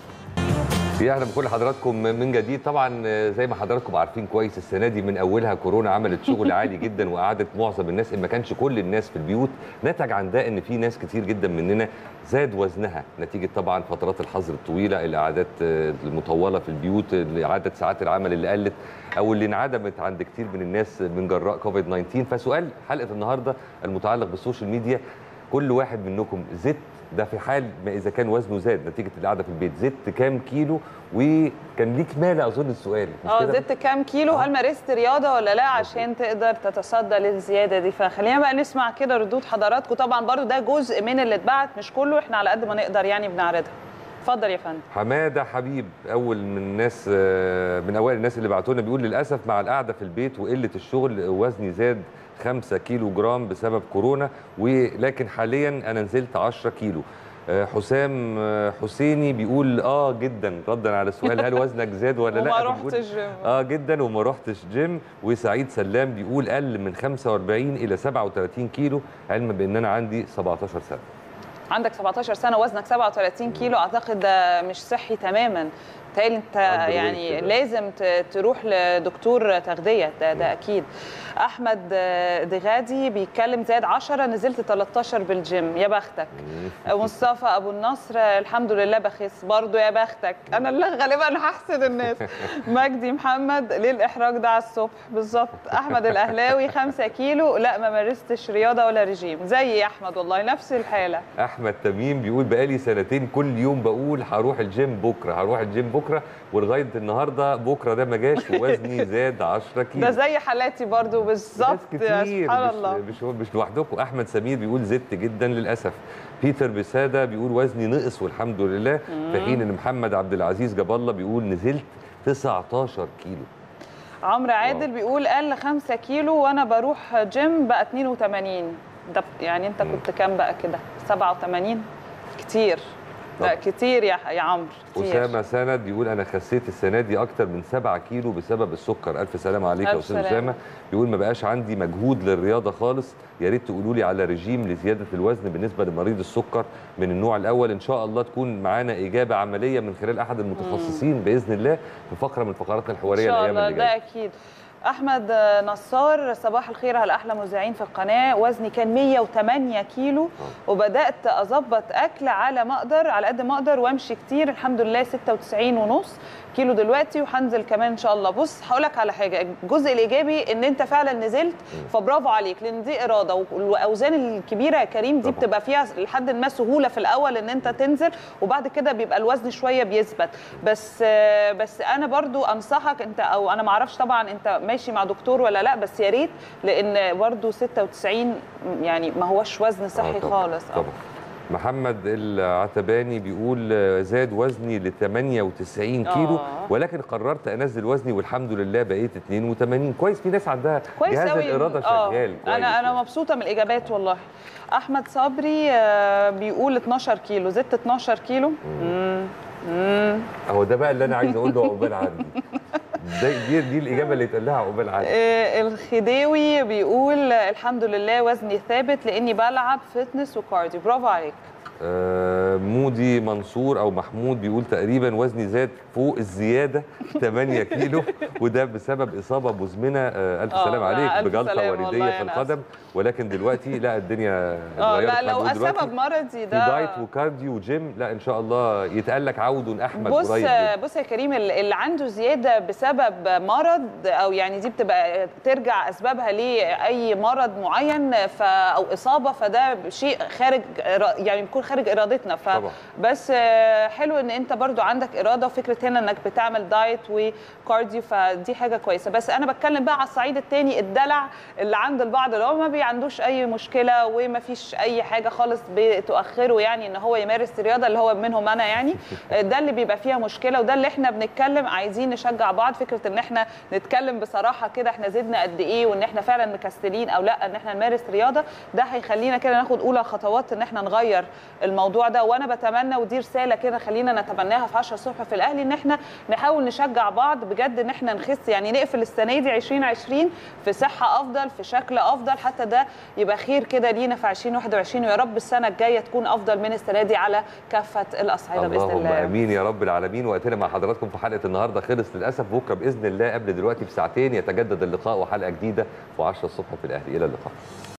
يا اهلا بكل حضراتكم من جديد طبعا زي ما حضراتكم عارفين كويس السنه دي من اولها كورونا عملت شغل عالي جدا وقعدت معظم الناس ان ما كانش كل الناس في البيوت نتج عن ده ان في ناس كتير جدا مننا زاد وزنها نتيجه طبعا فترات الحظر الطويله الاعادات المطوله في البيوت عدد ساعات العمل اللي قلت او اللي انعدمت عند كتير من الناس من جراء كوفيد 19 فسؤال حلقه النهارده المتعلق بالسوشيال ميديا كل واحد منكم زدت ده في حال ما اذا كان وزنه زاد نتيجه القعده في البيت زدت كام كيلو وكان ليك مال اظن السؤال مش اه كده؟ زدت كام كيلو هل مارست رياضه ولا لا عشان تقدر تتصدى للزياده دي فخلينا بقى نسمع كده ردود حضراتكم طبعا برضو ده جزء من اللي اتبعت مش كله احنا على قد ما نقدر يعني بنعرضها اتفضل يا فندم حماده حبيب اول من الناس آه، من اوائل الناس اللي بعتوا لنا بيقول للاسف مع القعده في البيت وقله الشغل وزني زاد 5 كيلو جرام بسبب كورونا ولكن حاليا انا نزلت 10 كيلو آه، حسام آه، حسيني بيقول اه جدا ردا على السؤال هل وزنك زاد ولا لا وما بنقول رحتش جيم. اه جدا وما رحتش جيم وسعيد سلام بيقول قل من 45 الى 37 كيلو علما بان انا عندي 17 سنه عندك 17 سنه وزنك 37 كيلو اعتقد ده مش صحي تماما بالتالي انت Underweight يعني كده. لازم ت- تروح لدكتور تغذيه ده, ده اكيد احمد آه، دغادي بيتكلم زاد 10 نزلت 13 بالجيم يا بختك مصطفى ابو النصر آه، الحمد لله بخس برضو يا بختك انا اللي غالبا هحسد الناس مجدي محمد ليه الاحراج ده على الصبح بالظبط احمد الاهلاوي 5 كيلو لا ما مارستش رياضه ولا رجيم زي يا احمد والله نفس الحاله احمد تميم بيقول بقالي سنتين كل يوم بقول هروح الجيم بكره هروح الجيم بكره ولغايه النهارده بكره ده ما جاش ووزني زاد 10 كيلو ده زي حالاتي برضو بالظبط ناس يا كتير سبحان مش الله مش مش لوحدكم احمد سمير بيقول زدت جدا للاسف بيتر بساده بيقول وزني نقص والحمد لله في حين ان محمد عبد العزيز جاب الله بيقول نزلت 19 كيلو عمرو عادل بيقول قل 5 كيلو وانا بروح جيم بقى 82 ده يعني انت كنت كام بقى كده 87 كتير لا كتير يا يا عمرو كتير اسامه سند بيقول انا خسيت السنه دي اكتر من 7 كيلو بسبب السكر الف سلامه عليك يا ألف استاذ سلامة. اسامه بيقول ما بقاش عندي مجهود للرياضه خالص يا ريت تقولوا لي على رجيم لزياده الوزن بالنسبه لمريض السكر من النوع الاول ان شاء الله تكون معانا اجابه عمليه من خلال احد المتخصصين باذن الله في فقره من فقراتنا ان الحواريه شاء الايام الله اللي ده جايه اكيد احمد نصار صباح الخير على احلى مذيعين في القناه وزني كان 108 كيلو وبدات اظبط اكل على ما اقدر على قد ما اقدر وامشي كتير الحمد لله 96 ونص كيلو دلوقتي وهنزل كمان ان شاء الله بص هقول لك على حاجه الجزء الايجابي ان انت فعلا نزلت فبرافو عليك لان دي اراده والاوزان الكبيره يا كريم دي بتبقى فيها لحد ما سهوله في الاول ان انت تنزل وبعد كده بيبقى الوزن شويه بيثبت بس بس انا برضو انصحك انت او انا ما اعرفش طبعا انت ماشي مع دكتور ولا لا بس يا ريت لان برضو 96 يعني ما هوش وزن صحي آه طبعاً، خالص طبعا محمد العتباني بيقول آه، زاد وزني ل 98 كيلو آه. ولكن قررت انزل وزني والحمد لله بقيت 82 كويس في ناس عندها كويس جهاز قوي الاراده آه، شغال كويس انا انا مبسوطه من الاجابات والله احمد صبري آه، بيقول 12 كيلو زدت 12 كيلو مم. مم. اهو ده بقى اللي انا عايز اقول له عقبال عندي ده دي, دي الاجابه اللي اتقال لها عقبال عندي آه، الخديوي بيقول آه، الحمد لله وزني ثابت لاني بلعب فتنس وكارديو برافو عليك آه، مودي منصور او محمود بيقول تقريبا وزني زاد فوق الزياده 8 كيلو وده بسبب اصابه مزمنه آه، الف آه، سلام عليك ألف بجلطه سلامة ورديه والله في أنا القدم ولكن دلوقتي لا الدنيا اه اتغيرت لا لو معاك دلوقتي. سبب مرضي في ده دايت وكارديو وجيم لا ان شاء الله يتقال لك عود احمد بص قريب جداً. بص يا كريم اللي اللي عنده زياده بسبب مرض او يعني دي بتبقى ترجع اسبابها لاي مرض معين ف او اصابه فده شيء خارج إرا- يعني بيكون خارج ارادتنا ف طبعا. بس آه، حلو ان انت برضو عندك اراده وفكره هنا انك بتعمل دايت وكارديو فدي حاجه كويسه بس انا بتكلم بقى على الصعيد الثاني الدلع اللي عند البعض اللي هو ما بيعندوش اي مشكله وما فيش اي حاجه خالص بتؤخره يعني ان هو يمارس الرياضه اللي هو منهم انا يعني آه، ده اللي بيبقى فيها مشكله وده اللي احنا بنتكلم عايزين نشجع بعض فكره ان احنا نتكلم بصراحه كده احنا زدنا قد ايه وان احنا فعلا مكسلين او لا ان احنا نمارس رياضه ده هيخلينا كده ناخد اولى خطوات ان احنا نغير الموضوع ده وانا بتمنى ودي رساله كده خلينا نتبناها في 10 الصبح في الاهلي ان احنا نحاول نشجع بعض بجد ان احنا نخس يعني نقفل السنه دي 2020 في صحه افضل في شكل افضل حتى ده يبقى خير كده لينا في 2021 ويا رب السنه الجايه تكون افضل من السنه دي على كافه الاصعده باذن اللهم الله امين يا رب العالمين وقتنا مع حضراتكم في حلقه النهارده خلص للاسف بكره باذن الله قبل دلوقتي بساعتين يتجدد اللقاء وحلقه جديده و10 الصبح في الاهلي الى اللقاء